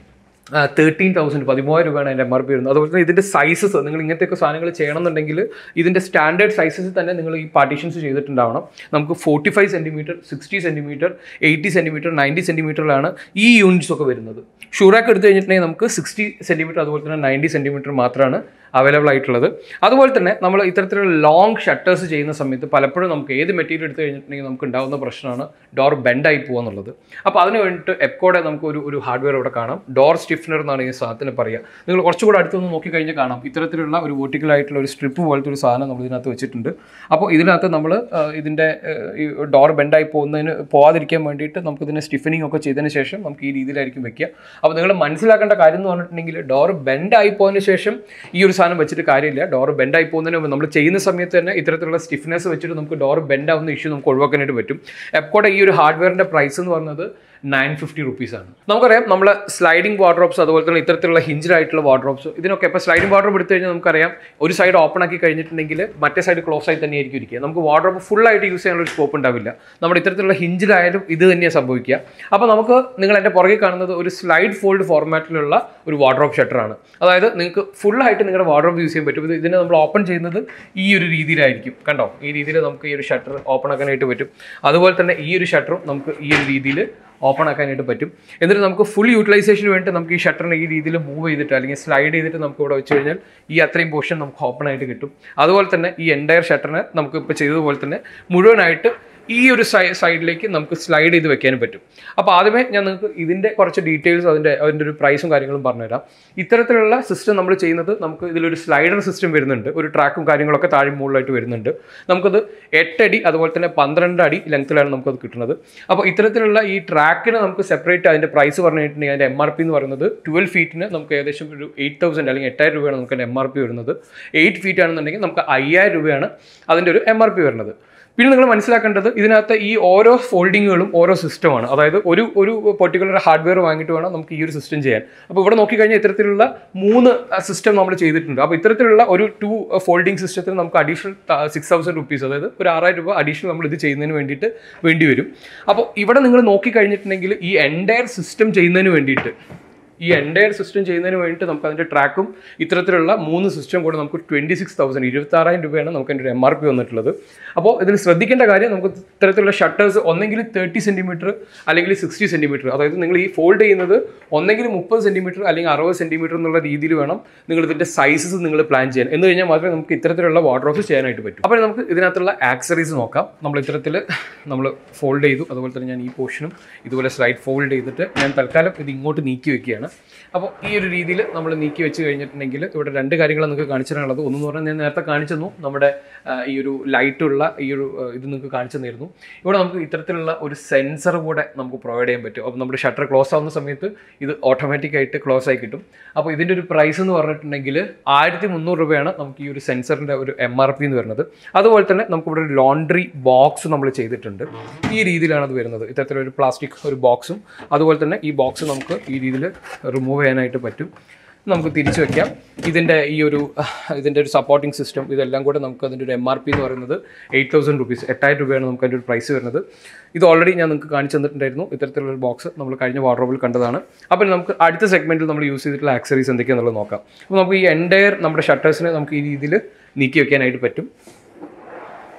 തേർട്ടീൻ തൗസൻഡ് പതിമൂവായിരം രൂപയാണ് അതിൻ്റെ എം ആർ പി വരുന്നത് അതുപോലെ തന്നെ ഇതിൻ്റെ സൈസസ് നിങ്ങൾ ഇങ്ങനത്തെയൊക്കെ സാധനങ്ങൾ ചെയ്യണമെന്നുണ്ടെങ്കിൽ ഇതിൻ്റെ സ്റ്റാൻഡേർഡ് സൈസസ് തന്നെ നിങ്ങൾ ഈ പാർട്ടീഷൻസ് ചെയ്തിട്ടുണ്ടാവണം നമുക്ക് forty five centimetre sixty centimetre eighty centimetre ninety സെൻറ്റിമീറ്ററിലാണ് ഈ യൂണിറ്റ്സ് ഒക്കെ വരുന്നത് ഷൂറാക്ക് എടുത്തു കഴിഞ്ഞിട്ടുണ്ടെങ്കിൽ നമുക്ക് സിക്സ്റ്റി സെൻറ്റിമീറ്റർ അതുപോലെ തന്നെ നയൻറ്റി സെൻറ്റിമീറ്റർ മാത്രമാണ് അവൈലബിൾ ആയിട്ടുള്ളത് അതുപോലെ തന്നെ നമ്മൾ ഇത്തരത്തിലുള്ള ലോങ് ഷട്ടേഴ്സ് ചെയ്യുന്ന സമയത്ത് പലപ്പോഴും നമുക്ക് ഏത് മെറ്റീരിയൽ എടുത്തു കഴിഞ്ഞിട്ടുണ്ടെങ്കിൽ നമുക്ക് ഉണ്ടാകുന്ന പ്രശ്നമാണ് ഡോർ ബെൻഡായി പോകുക എന്നുള്ളത് അപ്പോൾ അതിന് വേണ്ടിയിട്ട് എപ്കോടെ നമുക്ക് ഒരു ഒരു ഹാർഡ്വെയർ ഇവിടെ കാണാം ഡോർ സ്റ്റിഫ്നർ എന്നാണ് ഈ സാധനത്തിന് പറയുക നിങ്ങൾ കുറച്ചുകൂടെ അടുത്തൊന്ന് നോക്കിക്കഴിഞ്ഞാൽ കാണാം ഇത്തരത്തിലുള്ള ഒരു vertical ആയിട്ടുള്ള ഒരു സ്ട്രിപ്പ് പോലത്തെ ഒരു സാധനം നമ്മൾ ഇതിനകത്ത് വെച്ചിട്ടുണ്ട് അപ്പോൾ ഇതിനകത്ത് നമ്മൾ ഇതിൻ്റെ ഈ ഡോർ ബെൻഡായി പോകുന്നതിന് പോകാതിരിക്കാൻ വേണ്ടിയിട്ട് നമുക്ക് ഇതിനെ സ്റ്റിഫനിങ് ഒക്കെ ചെയ്തതിന് ശേഷം നമുക്ക് ഈ രീതിയിലായിരിക്കും വെക്കുക അപ്പോൾ നിങ്ങൾ മനസ്സിലാക്കേണ്ട കാര്യം എന്ന് പറഞ്ഞിട്ടുണ്ടെങ്കിൽ ഡോർ ബെൻഡായി പോയതിന് ശേഷം ഈ ഒരു സാധനം വെച്ചിട്ട് കാര്യമില്ല ഡോർ ബെൻഡായി പോകുന്നതിന് മുമ്പ് നമ്മൾ ചെയ്യുന്ന സമയത്ത് തന്നെ ഇത്തരത്തിലുള്ള സ്റ്റിഫ്നെസ് വെച്ചിട്ട് നമുക്ക് ഡോർ ബെൻഡ് ആവുന്ന ഇഷ്യൂ നമുക്ക് ഒഴിവാക്കാനായിട്ട് പറ്റും എപ്കോടെ ഈ ഒരു ഹാർഡ്വെയറിൻ്റെ പ്രൈസ് എന്ന് പറയുന്നത് നയൻ ഫിഫ്റ്റി റുപ്പീസാണ് നമുക്കറിയാം നമ്മൾ സ്ലൈഡിംഗ് വാർഡ്രോപ്സ് അതുപോലെ തന്നെ ഇത്തരത്തിലുള്ള ഹിഞ്ചഡ് ആയിട്ടുള്ള വാർഡ്രോപ്സ് ഇതിനൊക്കെ ഇപ്പോൾ സ്ലൈഡിംഗ് വാർഡ്രോപ്പ് എടുത്തു കഴിഞ്ഞാൽ നമുക്കറിയാം ഒരു സൈഡ് ഓപ്പൺ ആക്കി കഴിഞ്ഞിട്ടുണ്ടെങ്കിൽ മറ്റേ സൈഡ് ക്ലോസ് ആയി തന്നെ ആയിരിക്കും ഇരിക്കുക നമുക്ക് വാർഡ്രോപ്പ് ഫുൾ ആയിട്ട് യൂസ് ചെയ്യാനുള്ള ഒരു സ്കോപ്പ് ഉണ്ടാവില്ല നമ്മുടെ ഇത്തരത്തിലുള്ള ഹിഞ്ചിലായാലും ഇത് തന്നെയാണ് സംഭവിക്കുക അപ്പോൾ നമുക്ക് നിങ്ങൾ എൻ്റെ പുറകെ കാണുന്നത് ഒരു സ്ലൈഡ് ഫോൾഡ് ഫോർമാറ്റിലുള്ള ഒരു വാർഡ്രോപ്പ് ഷട്ടറാണ് അതായത് നിങ്ങൾക്ക് ഫുൾ ആയിട്ട് നിങ്ങളുടെ വാർഡ്രോപ്പ് യൂസ് ചെയ്യാൻ പറ്റും ഇത് ഇതിനെ നമ്മൾ ഓപ്പൺ ചെയ്യുന്നത് ഈ ഒരു രീതിയിലായിരിക്കും കണ്ടോ ഈ രീതിയിൽ നമുക്ക് ഈ ഒരു ഷട്ടർ ഓപ്പൺ ആക്കാനായിട്ട് പറ്റും അതുപോലെ തന്നെ ഈ ഒരു ഷട്ടറും നമുക്ക് ഈ ഒരു രീതിയിൽ ഓപ്പൺ ആക്കാനായിട്ട് പറ്റും എന്നിട്ട് നമുക്ക് ഫുൾ യൂട്ടിലൈസേഷന് വേണ്ടി നമുക്ക് ഈ ഷട്ടറിനെ ഈ രീതിയിൽ മൂവ് ചെയ്തിട്ട് അല്ലെങ്കിൽ സ്ലൈഡ് ചെയ്തിട്ട് നമുക്ക് ഇവിടെ വെച്ച് കഴിഞ്ഞാൽ ഈ അത്രയും പോർഷൻ നമുക്ക് ഓപ്പൺ ആയിട്ട് കിട്ടും അതുപോലെ തന്നെ ഈ എൻറ്റയർ ഷട്ടറിനെ നമുക്ക് ഇപ്പോൾ ചെയ്തതുപോലെ തന്നെ മുഴുവനായിട്ട് ഈ ഒരു സൈ സൈഡിലേക്ക് നമുക്ക് സ്ലൈഡ് ചെയ്ത് വെക്കാനും പറ്റും അപ്പോൾ ആദ്യമേ ഞാൻ നിങ്ങൾക്ക് ഇതിൻ്റെ കുറച്ച് ഡീറ്റെയിൽസ് അതിൻ്റെ അതിൻ്റെ ഒരു പ്രൈസും കാര്യങ്ങളും പറഞ്ഞുതരാം ഇത്തരത്തിലുള്ള സിസ്റ്റം നമ്മൾ ചെയ്യുന്നത് നമുക്ക് ഇതിലൊരു സ്ലൈഡർ സിസ്റ്റം വരുന്നുണ്ട് ഒരു ട്രാക്കും കാര്യങ്ങളൊക്കെ താഴെ മുകളിലായിട്ട് വരുന്നുണ്ട് നമുക്കത് എട്ടടി അതുപോലെ തന്നെ പന്ത്രണ്ട് അടി ലെങ്ത്തിലാണ് നമുക്കത് കിട്ടുന്നത് അപ്പോൾ ഇത്തരത്തിലുള്ള ഈ ട്രാക്കിന് നമുക്ക് സെപ്പറേറ്റ് അതിൻ്റെ പ്രൈസ് പറഞ്ഞിട്ടുണ്ടെങ്കിൽ അതിൻ്റെ എം ആർ പി എന്ന് പറയുന്നത് ട്വൽവ് ഫീറ്റിന് നമുക്ക് ഏകദേശം ഒരു എയ്റ്റ് തൗസൻഡ് അല്ലെങ്കിൽ എട്ടായിരം രൂപയാണ് നമുക്ക് അതിൻ്റെ എം ആർ പി വരുന്നത് എയ്റ്റ് ഫീറ്റ് ആണെന്നുണ്ടെങ്കിൽ നമുക്ക് അയ്യായിരം രൂപയാണ് അതിൻ്റെ ഒരു എം ആർ പി വരുന്നത് പിന്നെ നിങ്ങൾ മനസ്സിലാക്കേണ്ടത് ഇതിനകത്ത് ഈ ഓരോ ഫോൾഡിങ്ങുകളും ഓരോ സിസ്റ്റമാണ് അതായത് ഒരു ഒരു പെർട്ടിക്കുലർ ഹാർഡ്വെയർ വാങ്ങിയിട്ട് വേണം നമുക്ക് ഈ ഒരു സിസ്റ്റം ചെയ്യാൻ അപ്പോൾ ഇവിടെ നോക്കിക്കഴിഞ്ഞാൽ ഇത്തരത്തിലുള്ള മൂന്ന് സിസ്റ്റം നമ്മൾ ചെയ്തിട്ടുണ്ട് അപ്പോൾ ഇത്തരത്തിലുള്ള ഒരു ടു ഫോൾഡിംഗ് സിസ്റ്റത്തിന് നമുക്ക് അഡീഷണൽ സിക്സ് തൗസൻഡ് റുപ്പീസ് അതായത് ഒരു ആറായിരം രൂപ അഡീഷണൽ നമ്മൾ ഇത് ചെയ്യുന്നതിന് വേണ്ടിയിട്ട് വേണ്ടി വരും അപ്പോൾ ഇവിടെ നിങ്ങൾ നോക്കിക്കഴിഞ്ഞിട്ടുണ്ടെങ്കിൽ ഈ എൻറ്റയർ സിസ്റ്റം ചെയ്യുന്നതിന് വേണ്ടിയിട്ട് ഈ എൻറ്റയർ സിസ്റ്റം ചെയ്യുന്നതിന് വേണ്ടിയിട്ട് നമുക്ക് അതിൻ്റെ ട്രാക്കും ഇത്തരത്തിലുള്ള മൂന്ന് സിസ്റ്റം കൂടെ നമുക്ക് ട്വൻറ്റി സിക്സ് തൗസൻഡ് ഇരുപത്താറായിരം രൂപയാണ് നമുക്ക് അതിൻ്റെ ഒരു എം ആർ പി വന്നിട്ടുള്ളത് അപ്പോൾ ഇതിൽ ശ്രദ്ധിക്കേണ്ട കാര്യം നമുക്ക് ഇത്തരത്തിലുള്ള ഷട്ടേഴ്സ് ഒന്നെങ്കിൽ തേർട്ടി സെൻറ്റിമീറ്റർ അല്ലെങ്കിൽ സിക്സ്റ്റി സെൻറ്റിമീറ്റർ അതായത് നിങ്ങൾ ഈ ഫോൾഡ് ചെയ്യുന്നത് ഒന്നെങ്കിൽ മുപ്പത് സെൻറ്റിമീറ്റർ അല്ലെങ്കിൽ അറുപത് സെൻറ്റിമീറ്റർ എന്നുള്ള രീതിയിൽ വേണം നിങ്ങൾ ഇതിൻ്റെ സൈസസ് നിങ്ങൾ പ്ലാൻ ചെയ്യാൻ എന്ന് കഴിഞ്ഞാൽ മാത്രമേ നമുക്ക് ഇത്തരത്തിലുള്ള വാർഡ്രോബ്സ് ചെയ്യാനായിട്ട് പറ്റും അപ്പോൾ നമുക്ക് ഇതിനകത്തുള്ള ആക്സറീസ് നോക്കാം നമ്മൾ ഇത്തരത്തിൽ നമ്മൾ ഫോൾഡ് ചെയ്തു അതുപോലെ തന്നെ ഞാൻ ഈ പോർഷനും ഇതുപോലെ സ്ലൈഡ് ഫോൾഡ് ചെയ്തിട്ട് ഞാൻ തൽക്കാലം ഇത് ഇങ്ങോട്ട് നീക്കി വെക്കുകയാണ് അപ്പോൾ ഈ ഒരു രീതിയിൽ നമ്മൾ നീക്കി വെച്ച് കഴിഞ്ഞിട്ടുണ്ടെങ്കിൽ ഇവിടെ രണ്ട് കാര്യങ്ങൾ നിങ്ങൾക്ക് കാണിച്ചു തരാനുള്ളത് ഒന്നെന്ന് പറഞ്ഞാൽ ഞാൻ നേരത്തെ കാണിച്ചു തന്നു നമ്മുടെ ആ, ഈ ഒരു ലൈറ്റുള്ള ഈ ഒരു ആ, ഇത് നിങ്ങൾക്ക് കാണിച്ചു തന്നിരുന്നു ഇവിടെ നമുക്ക് ഇത്തരത്തിലുള്ള ഒരു സെൻസർ കൂടെ നമുക്ക് പ്രൊവൈഡ് ചെയ്യാൻ പറ്റും അപ്പോൾ നമ്മുടെ ഷട്ടർ ക്ലോസ് ആവുന്ന സമയത്ത് ഇത് ഓട്ടോമാറ്റിക് ആയിട്ട് ക്ലോസ് ആയി കിട്ടും അപ്പോൾ ഇതിൻ്റെ ഒരു പ്രൈസ് എന്ന് പറഞ്ഞിട്ടുണ്ടെങ്കിൽ ആയിരത്തി മുന്നൂറ് രൂപയാണ് നമുക്ക് ഈ ഒരു സെൻസറിൻ്റെ ഒരു എം ആർ പി എന്ന് വരുന്നത് അതുപോലെ തന്നെ നമുക്ക് ഇവിടെ ഒരു ലോണ്ട്രി ബോക്സ് നമ്മൾ ചെയ്തിട്ടുണ്ട് ഈ രീതിയിലാണ് അത് വരുന്നത് ഇത്തരത്തിലൊരു പ്ലാസ്റ്റിക് ഒരു ബോക്സും അതുപോലെ തന്നെ ഈ ബോക്സ് നമുക്ക് ഈ രീതിയിൽ റിമൂവ് ചെയ്യാനായിട്ട് പറ്റും നമുക്ക് തിരിച്ചു വെക്കാം ഇതിൻ്റെ ഈ ഒരു ഇതിൻ്റെ ഒരു സപ്പോർട്ടിംഗ് സിസ്റ്റം ഇതെല്ലാം കൂടെ നമുക്ക് അതിൻ്റെ ഒരു എം ആർ പി എന്ന് പറയുന്നത് എയ്റ്റ് തൗസൻഡ് റുപ്പീസ് എട്ടായിരം രൂപയാണ് നമുക്ക് അതിൻ്റെ ഒരു പ്രൈസ് വരുന്നത് ഇത് ഓൾറെഡി ഞാൻ നിങ്ങൾക്ക് കാണിച്ചു തന്നിട്ടുണ്ടായിരുന്നു ഇത്തരത്തിലുള്ള ഒരു ബോക്സ് നമ്മൾ കഴിഞ്ഞ വാർഡ്രോബിൽ കണ്ടതാണ് അപ്പോൾ നമുക്ക് അടുത്ത സെഗ്മെൻറ്റിൽ നമ്മൾ യൂസ് ചെയ്തിട്ടുള്ള ആക്സറീസ് എന്തൊക്കെയാണെന്നുള്ളത് നോക്കാം അപ്പോൾ നമുക്ക് ഈ എൻറ്റയർ നമ്മുടെ ഷട്ടേഴ്സിനെ നമുക്ക് ഈ രീതിയിൽ നീക്കി വെക്കാനായിട്ട് പറ്റും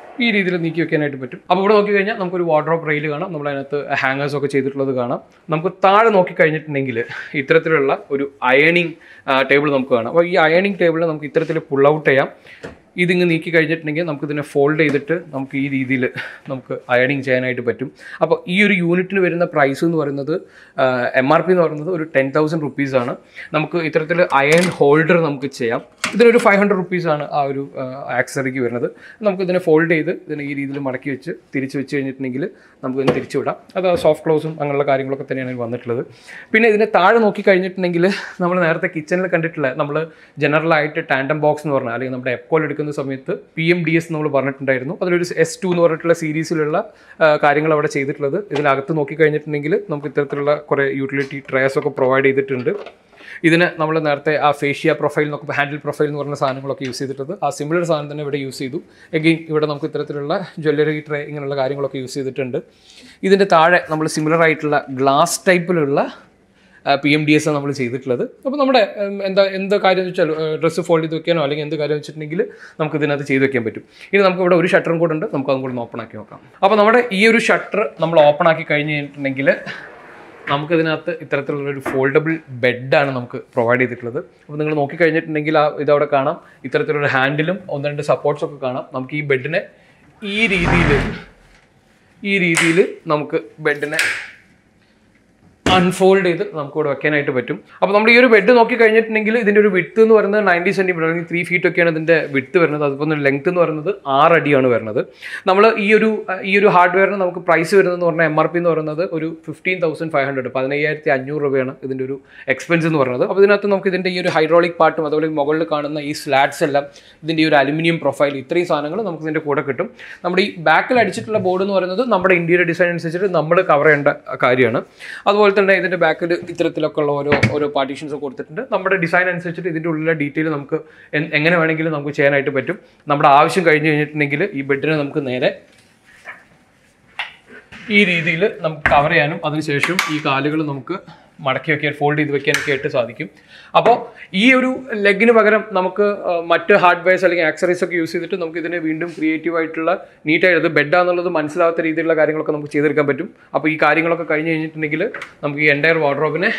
ഈ രീതിയിൽ നീക്കി വെക്കാനായിട്ട് പറ്റും അപ്പോൾ ഇവിടെ നോക്കി കഴിഞ്ഞാൽ നമുക്കൊരു വാർഡ്രോപ്പ് റെയിൽ കാണാം നമ്മൾ അതിനകത്ത് ഹാങ്ങേഴ്സ് ഒക്കെ ചെയ്തിട്ടുള്ളത് കാണാം നമുക്ക് താഴെ നോക്കി കഴിഞ്ഞിട്ടുണ്ടെങ്കിൽ ഇത്തരത്തിലുള്ള ഒരു അയണിങ് ടേബിൾ നമുക്ക് കാണാം അപ്പോൾ ഈ അയണിങ് ടേബിളിൽ നമുക്ക് ഇത്തരത്തിൽ പുൾ ഔട്ട് ചെയ്യാം ഇതിങ്ങ് നീക്കി കഴിഞ്ഞിട്ടുണ്ടെങ്കിൽ നമുക്ക് ഇതിനെ ഫോൾഡ് ചെയ്തിട്ട് നമുക്ക് ഈ രീതിയിൽ നമുക്ക് അയണിങ് ചെയ്യാനായിട്ട് പറ്റും അപ്പോൾ ഈ ഒരു യൂണിറ്റിന് വരുന്ന പ്രൈസ് എന്ന് പറയുന്നത് എം ആർ പി എന്ന് പറയുന്നത് ഒരു ടെൻ തൗസൻഡ് റുപ്പീസാണ് നമുക്ക് ഇത്തരത്തിൽ അയൺ ഹോൾഡർ നമുക്ക് ചെയ്യാം ഇതിനൊരു ഫൈവ് ഹൺഡ്രഡ് റുപ്പീസാണ് ആ ഒരു ആക്സറിക്ക് വരുന്നത് നമുക്ക് ഇതിനെ ഫോൾഡ് ചെയ്ത് ഇതിനെ ഈ രീതിയിൽ മടക്കി വെച്ച് തിരിച്ച് വെച്ച് കഴിഞ്ഞിട്ടുണ്ടെങ്കിൽ നമുക്ക് ഇതിനെ തിരിച്ചു വിടാം അത് സോഫ്റ്റ് ക്ലോസും അങ്ങനെയുള്ള കാര്യങ്ങളൊക്കെ തന്നെയാണ് ഇതിൽ വന്നിട്ടുള്ളത് പിന്നെ ഇതിനെ താഴെ നോക്കി കഴിഞ്ഞിട്ടുണ്ടെങ്കിൽ നമ്മൾ നേരത്തെ കിച്ചണിൽ കണ്ടിട്ടുള്ള നമ്മൾ ജനറലായിട്ട് ടാൻഡം ബോക്സ് എന്ന് പറഞ്ഞാൽ അല്ലെങ്കിൽ നമ്മുടെ എപ്കോൾ എടുക്കുന്ന സമയത്ത് പി എം ഡി എസ് നമ്മൾ പറഞ്ഞിട്ടുണ്ടായിരുന്നു അതിലൊരു എസ് ടു എന്ന് പറഞ്ഞിട്ടുള്ള സീരീസിലുള്ള ആ, കാര്യങ്ങൾ അവിടെ ചെയ്തിട്ടുള്ളത് ഇതിനകത്ത് നോക്കി കഴിഞ്ഞിട്ടുണ്ടെങ്കിൽ നമുക്ക് ഇത്തരത്തിലുള്ള കുറേ യൂട്ടിലിറ്റി ട്രേസ് ഒക്കെ പ്രൊവൈഡ് ചെയ്തിട്ടുണ്ട് ഇതിന് നമ്മൾ നേരത്തെ ആ ഫേഷ്യ പ്രൊഫൈൽ എന്നൊക്കെ ഹാൻഡിൽ പ്രൊഫൈൽ എന്ന് പറഞ്ഞ സാധനങ്ങളൊക്കെ യൂസ് ചെയ്തിട്ടത് ആ സിമിലർ സാധനം തന്നെ ഇവിടെ യൂസ് ചെയ്തു എഗെയിൻ ഇവിടെ നമുക്ക് ഇത്തരത്തിലുള്ള ജ്വല്ലറി ട്രേ ഇങ്ങനെയുള്ള കാര്യങ്ങളൊക്കെ യൂസ് ചെയ്തിട്ടുണ്ട് ഇതിൻ്റെ താഴെ നമ്മൾ സിമിലർ ആയിട്ടുള്ള ഗ്ലാസ് ടൈപ്പിലുള്ള പി എം ഡി എസ് നമ്മൾ ചെയ്തിട്ടുള്ളത് അപ്പോൾ നമ്മുടെ ഉം, എന്താ എന്ത് കാര്യം എന്ന് വെച്ചാൽ ഡ്രസ്സ് ഫോൾഡ് ചെയ്ത് വെക്കാനോ അല്ലെങ്കിൽ എന്ത് കാര്യം വെച്ചിട്ടുണ്ടെങ്കിൽ നമുക്ക് ഇതിനകത്ത് ചെയ്ത് വെക്കാൻ പറ്റും ഇനി നമുക്ക് ഇവിടെ ഒരു ഷട്ടറും കൂടെ ഉണ്ട് നമുക്ക് അതും കൂടെ ഒന്ന് ഓപ്പൺ ആക്കി നോക്കാം അപ്പോൾ നമ്മുടെ ഈ ഒരു ഷട്ടർ നമ്മൾ ഓപ്പൺ ആക്കി കഴിഞ്ഞ് കഴിഞ്ഞിട്ടുണ്ടെങ്കിൽ നമുക്കിതിനകത്ത് ഇത്തരത്തിലുള്ള ഒരു ഫോൾഡബിൾ ബെഡാണ് നമുക്ക് പ്രൊവൈഡ് ചെയ്തിട്ടുള്ളത് അപ്പോൾ നിങ്ങൾ നോക്കിക്കഴിഞ്ഞിട്ടുണ്ടെങ്കിൽ ആ ഇതവിടെ കാണാം ഇത്തരത്തിലൊരു ഹാൻഡിലും ഒന്ന് രണ്ട് സപ്പോർട്ട്സ് ഒക്കെ കാണാം നമുക്ക് ഈ ബെഡിനെ ഈ രീതിയിൽ ഈ രീതിയിൽ നമുക്ക് ബെഡിനെ അൺഫോൾഡ് ചെയ്ത് നമുക്ക് ഇവിടെ വെക്കാനായിട്ട് പറ്റും അപ്പോൾ നമ്മൾ ഈ ഒരു ബെഡ് നോക്കി കഴിഞ്ഞിട്ടുണ്ടെങ്കിൽ ഇതിൻ്റെ ഒരു വിട്ട് എന്ന് പറയുന്നത് നയൻറ്റി സെൻറ്റിമീറ്റർ അല്ലെങ്കിൽ ത്രീ ഫീറ്റ് ഒക്കെയാണ് ഇതിൻ്റെ വിട്ട് വരുന്നത് അതുപോലെ ലെങ്ത് എന്ന് പറയുന്നത് ആറ് അടിയാണ് വരുന്നത് നമ്മൾ ഈ ഒരു ഈ ഒരു ഹാർഡ്വെയറിന് നമുക്ക് പ്രൈസ് വരുന്നതെന്ന് പറഞ്ഞാൽ എം ആർ പി എന്ന് പറയുന്നത് ഒരു ഫിഫ്റ്റീൻ തൗസൻഡ് ഫൈവ് ഹൺഡ്രഡ് പതിനയ്യായിരത്തി അഞ്ഞൂറ് രൂപയാണ് ഇതിൻ്റെ ഒരു എക്സ്പെൻസ് എന്ന് പറയുന്നത് അപ്പോൾ ഇതിനകത്ത് നമുക്ക് ഇതിൻ്റെ ഈ ഒരു ഹൈഡ്രോളിക് പാർട്ടും അതുപോലെ ഈ മുകളിൽ കാണുന്ന ഈ സ്ലാറ്റ്സ് എല്ലാം ഇതിൻ്റെ ഈ ഒരു അലുമിനിയം പ്രൊഫൈൽ ഇത്രയും സാധനങ്ങൾ നമുക്ക് ഇതിൻ്റെ കൂടെ കിട്ടും നമ്മുടെ ഈ ബാക്കിൽ അടിച്ചിട്ടുള്ള ബോർഡ് എന്ന് പറയുന്നത് നമ്മുടെ ഇന്ത്യയുടെ ഡിസൈൻ അനുസരിച്ചിട്ട് നമ്മൾ കവർ ചെയ്യേണ്ട കാര്യമാണ് അതുപോലെ തന്നെ ഇതിൻ്റെ ബാക്കിൽ ഇത്തരത്തിലൊക്കെ ഉള്ള ഓരോ ഓരോ പാർട്ടീഷൻസ് കൊടുത്തിട്ടുണ്ട് നമ്മുടെ ഡിസൈൻ അനുസരിച്ചിട്ട് ഇതിൻ്റെ ഉള്ളിലെ ഡീറ്റെയിൽ നമുക്ക് എൻ- എങ്ങനെ വേണമെങ്കിലും നമുക്ക് ചെയ്യാനായിട്ട് പറ്റും നമ്മുടെ ആവശ്യം കഴിഞ്ഞ് കഴിഞ്ഞിട്ടുണ്ടെങ്കിൽ ഈ ബെഡിനെ നമുക്ക് നേരെ ഈ രീതിയിൽ നമുക്ക് കവർ ചെയ്യാനും അതിനുശേഷം ഈ കാലുകൾ നമുക്ക് മടക്കി വെക്കാൻ ഫോൾഡ് ചെയ്ത് വെക്കാനൊക്കെ ആയിട്ട് സാധിക്കും അപ്പോൾ ഈ ഒരു ലെഗിന് പകരം നമുക്ക് ആ, മറ്റ് ഹാർഡ്വെയർസ് അല്ലെങ്കിൽ ആക്സറീസ് ഒക്കെ യൂസ് ചെയ്തിട്ട് നമുക്ക് ഇതിനെ വീണ്ടും ക്രിയേറ്റീവ് ആയിട്ടുള്ള നീറ്റായിട്ട് ഇത് ബെഡാന്നുള്ളത് മനസ്സിലാവാത്ത രീതിയിലുള്ള കാര്യങ്ങളൊക്കെ നമുക്ക് ചെയ്തെടുക്കാൻ പറ്റും അപ്പോൾ ഈ കാര്യങ്ങളൊക്കെ കഴിഞ്ഞ് കഴിഞ്ഞിട്ടുണ്ടെങ്കിൽ നമുക്ക് ഈ എൻ്റയർ വാർഡ്രോബിനെ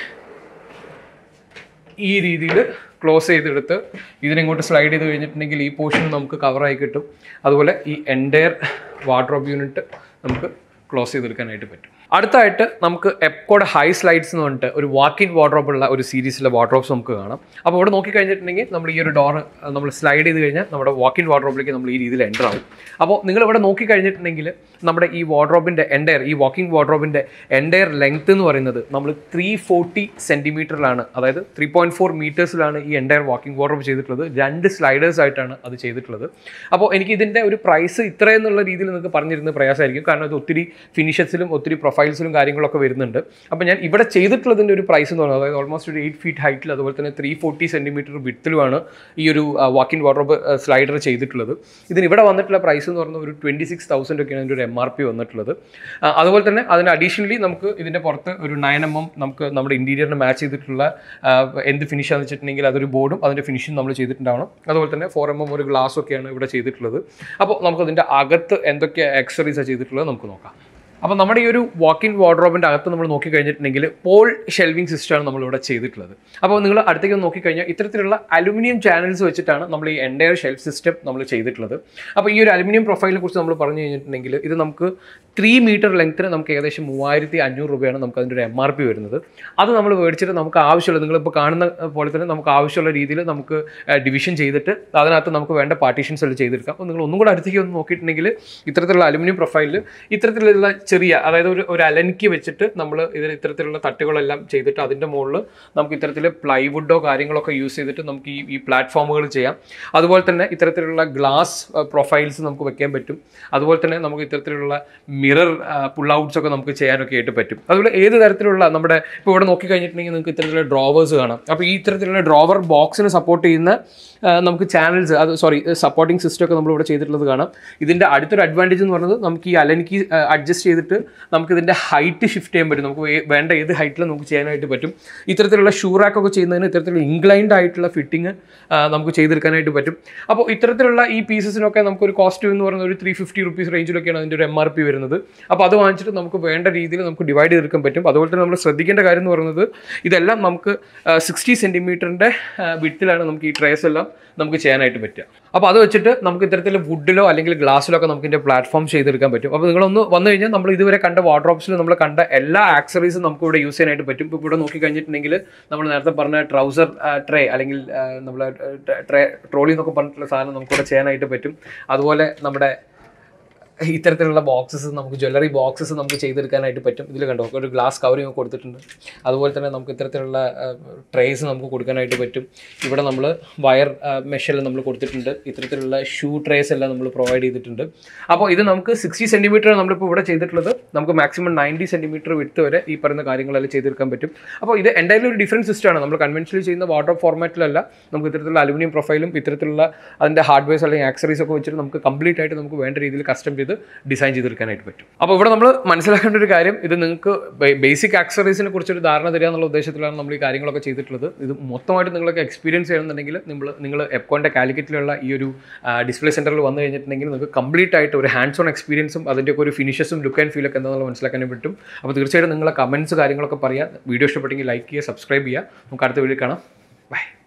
ഈ രീതിയിൽ ക്ലോസ് ചെയ്തെടുത്ത് ഇതിനിങ്ങോട്ട് സ്ലൈഡ് ചെയ്ത് കഴിഞ്ഞിട്ടുണ്ടെങ്കിൽ ഈ പോർഷൻ നമുക്ക് കവറായി കിട്ടും അതുപോലെ ഈ എൻറ്റയർ വാർഡ്രോബ് യൂണിറ്റ് നമുക്ക് ക്ലോസ് ചെയ്തെടുക്കാനായിട്ട് പറ്റും അടുത്തായിട്ട് നമുക്ക് എപ്കോഡ് ഹൈ സ്ലൈഡ്സ് എന്ന് പറഞ്ഞിട്ട് ഒരു വാക്ക് ഇൻ വാർഡ്രോബ് ഉള്ള ഒരു സീരീസിലെ വാർഡ്രോബ്സ് നമുക്ക് കാണാം അപ്പോൾ ഇവിടെ നോക്കി കഴിഞ്ഞിട്ടുണ്ടെങ്കിൽ നമ്മൾ ഈ ഒരു ഡോർ നമ്മൾ സ്ലൈഡ് ചെയ്ത് കഴിഞ്ഞാൽ നമ്മുടെ വാക്ക് ഇൻ വാർഡ്രോബിലേക്ക് നമ്മൾ ഈ രീതിയിൽ എൻ്റർ ആവും അപ്പോൾ നിങ്ങൾ ഇവിടെ നോക്കി കഴിഞ്ഞിട്ടുണ്ടെങ്കിൽ നമ്മുടെ ഈ വാർഡ്രോബിൻ്റെ എൻഡയർ ഈ വാക്കിംഗ് വാർഡ്രോബിൻ്റെ എൻഡയർ ലെങ്ത് എന്ന് പറയുന്നത് നമ്മൾ ത്രീ ഫോർട്ടി സെൻറ്റിമീറ്ററിലാണ് അതായത് ത്രീ പോയിൻറ്റ് ഫോർ മീറ്റേഴ്സിലാണ് ഈ എൻഡയർ വാക്കിംഗ് വാർഡ്രോബ് ചെയ്തിട്ടുള്ളത് രണ്ട് സ്ലൈഡേഴ്സ് ആയിട്ടാണ് അത് ചെയ്തിട്ടുള്ളത് അപ്പോൾ എനിക്ക് ഇതിൻ്റെ ഒരു പ്രൈസ് ഇത്രയെന്നുള്ള രീതിയിൽ നിങ്ങൾക്ക് പറഞ്ഞിരുന്നത് പ്രയാസമായിരിക്കും കാരണം ഇത് ഒത്തിരി ഫിനിഷസിലും ഒത്തിരി പ്രൊഫൈൽസിലും കാര്യങ്ങളൊക്കെ വരുന്നുണ്ട് അപ്പോൾ ഞാൻ ഇവിടെ ചെയ്തിട്ടുള്ളതിൻ്റെ ഒരു പ്രൈസ് എന്ന് പറയുന്നത് അതായത് ഓൾമോസ്റ്റ് ഒരു എയ്റ്റ് ഫീറ്റ് ഹൈറ്റിൽ അതുപോലെ തന്നെ ത്രീ ഫോർട്ടി സെൻറ്റിമീറ്റർ വിത്തിലുമാണ് ഈ ഒരു വാക്കിൻ വാർഡ്രോബ് സ്ലൈഡർ ചെയ്തിട്ടുള്ളത് ഇതിന് ഇവിടെ വന്നിട്ടുള്ള പ്രൈസ് എന്ന് പറയുന്നത് ഒരു ട്വൻറ്റി സിക്സ് തൗസൻഡ് ഒക്കെയാണ് ഇതിൻ്റെ ഒരു എം ആർ പി വന്നിട്ടുള്ളത് ആ, അതുപോലെ തന്നെ അതിന് അഡീഷണലി നമുക്ക് ഇതിൻ്റെ പുറത്ത് ഒരു നയൻ എം എം നമുക്ക് നമ്മുടെ ഇൻറ്റീരിയറിന് മാച്ച് ചെയ്തിട്ടുള്ള ആ, എന്ത് ഫിനിഷാന്ന് വെച്ചിട്ടുണ്ടെങ്കിൽ അതൊരു ബോർഡും അതിൻ്റെ ഫിനിഷും നമ്മൾ ചെയ്തിട്ടുണ്ടാവണം അതുപോലെ തന്നെ ഫോർ എം എം ഒരു ഗ്ലാസ് ഒക്കെയാണ് ഇവിടെ ചെയ്തിട്ടുള്ളത് അപ്പോൾ നമുക്ക് അതിൻ്റെ അകത്ത് എന്തൊക്കെ ആക്സറീസാണ് ചെയ്തിട്ടുള്ളത് നമുക്ക് നോക്കാം അപ്പോൾ നമ്മുടെ ഈ ഒരു വാക്ക് ഇൻ വാർഡ്രോബിൻ്റെ അകത്ത് നമ്മൾ നോക്കിക്കഴിഞ്ഞിട്ടുണ്ടെങ്കിൽ പോൾ ഷെൽവിംഗ് സിസ്റ്റമാണ് നമ്മളിവിടെ ചെയ്തിട്ടുള്ളത് അപ്പോൾ നിങ്ങൾ അടുത്തേക്ക് ഒന്ന് നോക്കിക്കഴിഞ്ഞാൽ ഇത്തരത്തിലുള്ള അലുമിനിയം ചാനൽസ് വെച്ചിട്ടാണ് നമ്മൾ ഈ എൻറ്റയർ ഷെൽഫ് സിസ്റ്റം നമ്മൾ ചെയ്തിട്ടുള്ളത് അപ്പോൾ ഈ ഒരു അലുമിനിയം പ്രൊഫൈലിനെ കുറിച്ച് നമ്മൾ പറഞ്ഞു കഴിഞ്ഞിട്ടുണ്ടെങ്കിൽ ഇത് നമുക്ക് ത്രീ മീറ്റർ ലെങ്ത്തിന് നമുക്ക് ഏകദേശം മൂവായിരത്തി അഞ്ഞൂറ് രൂപയാണ് നമുക്ക് അതിൻ്റെ ഒരു എം ആർ പി വരുന്നത് അത് നമ്മൾ മേടിച്ചിട്ട് നമുക്ക് ആവശ്യമുള്ള നിങ്ങളിപ്പോൾ കാണുന്ന പോലെ തന്നെ നമുക്ക് ആവശ്യമുള്ള രീതിയിൽ നമുക്ക് ഡിവിഷൻ ചെയ്തിട്ട് അതിനകത്ത് നമുക്ക് വേണ്ട പാർട്ടീഷൻസ് എല്ലാം ചെയ്തെടുക്കാം അപ്പോൾ നിങ്ങൾ ഒന്നും കൂടെ അടുത്തേക്ക് ഒന്ന് നോക്കിയിട്ടുണ്ടെങ്കിൽ ഇത്തരത്തിലുള്ള അലുമിനിയം പ്രൊഫൈലിൽ ഇത്തരത്തിലുള്ള ചെറിയ അതായത് ഒരു ഒരു അലനിക്ക് വെച്ചിട്ട് നമ്മൾ ഇതിൽ ഇത്തരത്തിലുള്ള തട്ടുകളെല്ലാം ചെയ്തിട്ട് അതിൻ്റെ മുകളിൽ നമുക്ക് ഇത്തരത്തിൽ പ്ലൈവുഡോ കാര്യങ്ങളൊക്കെ യൂസ് ചെയ്തിട്ട് നമുക്ക് ഈ ഈ പ്ലാറ്റ്ഫോമുകൾ ചെയ്യാം അതുപോലെ തന്നെ ഇത്തരത്തിലുള്ള ഗ്ലാസ് പ്രൊഫൈൽസ് നമുക്ക് വെക്കാൻ പറ്റും അതുപോലെ തന്നെ നമുക്ക് ഇത്തരത്തിലുള്ള മിറർ പുൾ ഔട്ട്സ് ഒക്കെ നമുക്ക് ചെയ്യാനൊക്കെ ആയിട്ട് പറ്റും അതുപോലെ ഏത് തരത്തിലുള്ള നമ്മുടെ ഇപ്പോൾ ഇവിടെ നോക്കി കഴിഞ്ഞിട്ടുണ്ടെങ്കിൽ നിങ്ങൾക്ക് ഇത്തരത്തിലുള്ള ഡ്രോവേഴ്സ് കാണാം അപ്പോൾ ഈ ഇത്തരത്തിലുള്ള ഡ്രോവർ ബോക്സിന് സപ്പോർട്ട് ചെയ്യുന്ന ആ, നമുക്ക് ചാനൽസ് അത് സോറി സപ്പോർട്ടിംഗ് സിസ്റ്റം ഒക്കെ നമ്മൾ ഇവിടെ ചെയ്തിട്ടുള്ളത് കാണാം ഇതിൻ്റെ അടുത്തൊരു അഡ്വാൻറ്റേജ് എന്ന് പറയുന്നത് നമുക്ക് ഈ അലനിക്ക് അഡ്ജസ്റ്റ് ചെയ്തിട്ട് നമുക്ക് ഇതിൻ്റെ ഹൈറ്റ് ഷിഫ്റ്റ് ചെയ്യാൻ പറ്റും നമുക്ക് വേ- വേണ്ട ഏത് ഹൈറ്റിലും നമുക്ക് ചെയ്യാനായിട്ട് പറ്റും ഇത്തരത്തിലുള്ള ഷൂ റാക്ക് ഒക്കെ ചെയ്യുന്നതിന് ഇത്തരത്തിലുള്ള ഇൻക്ലൈൻഡ് ആയിട്ടുള്ള ഫിറ്റിംഗ് നമുക്ക് ചെയ്തെടുക്കാനായിട്ട് പറ്റും അപ്പോൾ ഇത്തരത്തിലുള്ള ഈ പീസസിനൊക്കെ നമുക്കൊരു കോസ്റ്റ് എന്ന് പറയുന്നത് ഒരു ത്രീ ഫിഫ്റ്റി റുപ്പീസ് റേഞ്ചിലൊക്കെയാണ് അതിൻ്റെ ഒരു എം ആർ പി വരുന്നത് അപ്പോൾ അത് വാങ്ങിച്ചിട്ട് നമുക്ക് വേണ്ട രീതിയിൽ നമുക്ക് ഡിവൈഡ് ചെയ്തെടുക്കാൻ പറ്റും അതുപോലെ തന്നെ നമ്മൾ ശ്രദ്ധിക്കേണ്ട കാര്യം എന്ന് പറയുന്നത് ഇതെല്ലാം നമുക്ക് സിക്സ്റ്റി സെൻറ്റിമീറ്ററിൻ്റെ വിട്ടിലാണ് നമുക്ക് ഈ ട്രേസ് എല്ലാം നമുക്ക് ചെയ്യാനായിട്ട് പറ്റുക അപ്പോൾ അത് വെച്ചിട്ട് നമുക്ക് ഇത്തരത്തിൽ വുഡിലോ അല്ലെങ്കിൽ ഗ്ലാസ്സിലോ ഒക്കെ നമുക്ക് ഇതിൻ്റെ പ്ലാറ്റ്ഫോം ചെയ്തെടുക്കാൻ പറ്റും അപ്പോൾ നിങ്ങളൊന്ന് വന്നു കഴിഞ്ഞാൽ നമ്മൾ ഇതുവരെ കണ്ട വാർഡ്രോപ്സിൽ നമ്മൾ കണ്ട എല്ലാ ആക്സറീസും നമുക്ക് ഇവിടെ യൂസ് ചെയ്യാനായിട്ട് പറ്റും ഇപ്പോൾ ഇവിടെ നോക്കി കഴിഞ്ഞിട്ടുണ്ടെങ്കിൽ നമ്മൾ നേരത്തെ പറഞ്ഞ ട്രൗസർ ട്രേ അല്ലെങ്കിൽ നമ്മൾ ട്രേ ട്രോളി എന്നൊക്കെ പറഞ്ഞിട്ടുള്ള സാധനം നമുക്കിവിടെ ചെയ്യാനായിട്ട് പറ്റും അതുപോലെ നമ്മുടെ ഇത്തരത്തിലുള്ള ബോക്സസ് നമുക്ക് ജ്വല്ലറി ബോക്സസ് നമുക്ക് ചെയ്തെടുക്കാനായിട്ട് പറ്റും ഇതിൽ കണ്ടോ ഒരു ഗ്ലാസ് കവറിങ് ഒക്കെ കൊടുത്തിട്ടുണ്ട് അതുപോലെ തന്നെ നമുക്ക് ഇത്തരത്തിലുള്ള ട്രേസ് നമുക്ക് കൊടുക്കാനായിട്ട് പറ്റും ഇവിടെ നമ്മൾ വയർ മെഷെല്ലാം നമ്മൾ കൊടുത്തിട്ടുണ്ട് ഇത്തരത്തിലുള്ള ഷൂ ട്രേസ് എല്ലാം നമ്മൾ പ്രൊവൈഡ് ചെയ്തിട്ടുണ്ട് അപ്പോൾ ഇത് നമുക്ക് സിക്സ്റ്റി സെൻറ്റിമീറ്റർ നമ്മളിപ്പോൾ ഇവിടെ ചെയ്തിട്ടുള്ളത് നമുക്ക് മാക്സിമം നയൻറ്റി സെൻറ്റിമീറ്റർ വിട്ട് വരെ ഈ പറയുന്ന കാര്യങ്ങളെല്ലാം ചെയ്തെടുക്കാൻ പറ്റും അപ്പോൾ ഇത് എന്തായാലും ഒരു ഡിഫറെൻറ്റ് സിസ്റ്റമാണ് നമ്മൾ കൺവെൻഷനലി ചെയ്യുന്ന വാട്ടർ ഫോർമാറ്റിലല്ല നമുക്ക് ഇത്തരത്തിലുള്ള അലുമിനിയം പ്രൊഫൈലും ഇത്തരത്തിലുള്ള അതിൻ്റെ ഹാർഡ്വെയർസ് അല്ലെങ്കിൽ ആക്സറീസ് ഒക്കെ വെച്ചിട്ട് നമുക്ക് കംപ്ലീറ്റ് ആയിട്ട് നമുക്ക് വേണ്ട രീതിയിൽ കസ്റ്റം ചെയ്ത് ഡിസൈൻ ചെയ്തെടുക്കാനായിട്ട് പറ്റും അപ്പോൾ ഇവിടെ നമ്മൾ മനസ്സിലാക്കേണ്ട ഒരു കാര്യം ഇത് നിങ്ങൾക്ക് ബേസിക് ആക്സറീസിനെ കുറിച്ചൊരു ധാരണ തരിക എന്നുള്ള ഉദ്ദേശത്തിലാണ് നമ്മൾ ഈ കാര്യങ്ങളൊക്കെ ചെയ്തിട്ടുള്ളത് ഇത് മൊത്തമായിട്ട് നിങ്ങൾക്ക് എക്സ്പീരിയൻസ് ചെയ്യണമെന്നുണ്ടെങ്കിൽ നിങ്ങൾ നിങ്ങൾ എപ്കോൻ്റെ കാലിക്കറ്റിലുള്ള ഈ ഒരു ഡിസ്പ്ലേ സെൻറ്ററിൽ വന്നു കഴിഞ്ഞിട്ടുണ്ടെങ്കിൽ നിങ്ങൾക്ക് കംപ്ലീറ്റ് ആയിട്ട് ഒരു ഹാൻഡ്സ് ഓൺ എക്സ്പീരിയൻസും അതിൻ്റെയൊക്കെ ഒരു ഫിനിഷസും ലുക്ക് ആൻഡ് ഫീലൊക്കെ എന്താണെന്ന് മനസ്സിലാക്കാനും പറ്റും അപ്പോൾ തീർച്ചയായിട്ടും നിങ്ങളെ കമൻസ് കാര്യങ്ങളൊക്കെ പറയാം വീഡിയോ ഇഷ്ടപ്പെട്ടെങ്കിൽ ലൈക്ക് ചെയ്യുക സബ്സ്ക്രൈബ് ചെയ്യുക നമുക്ക് അടുത്ത വീഡിയോ കാണാം ബൈ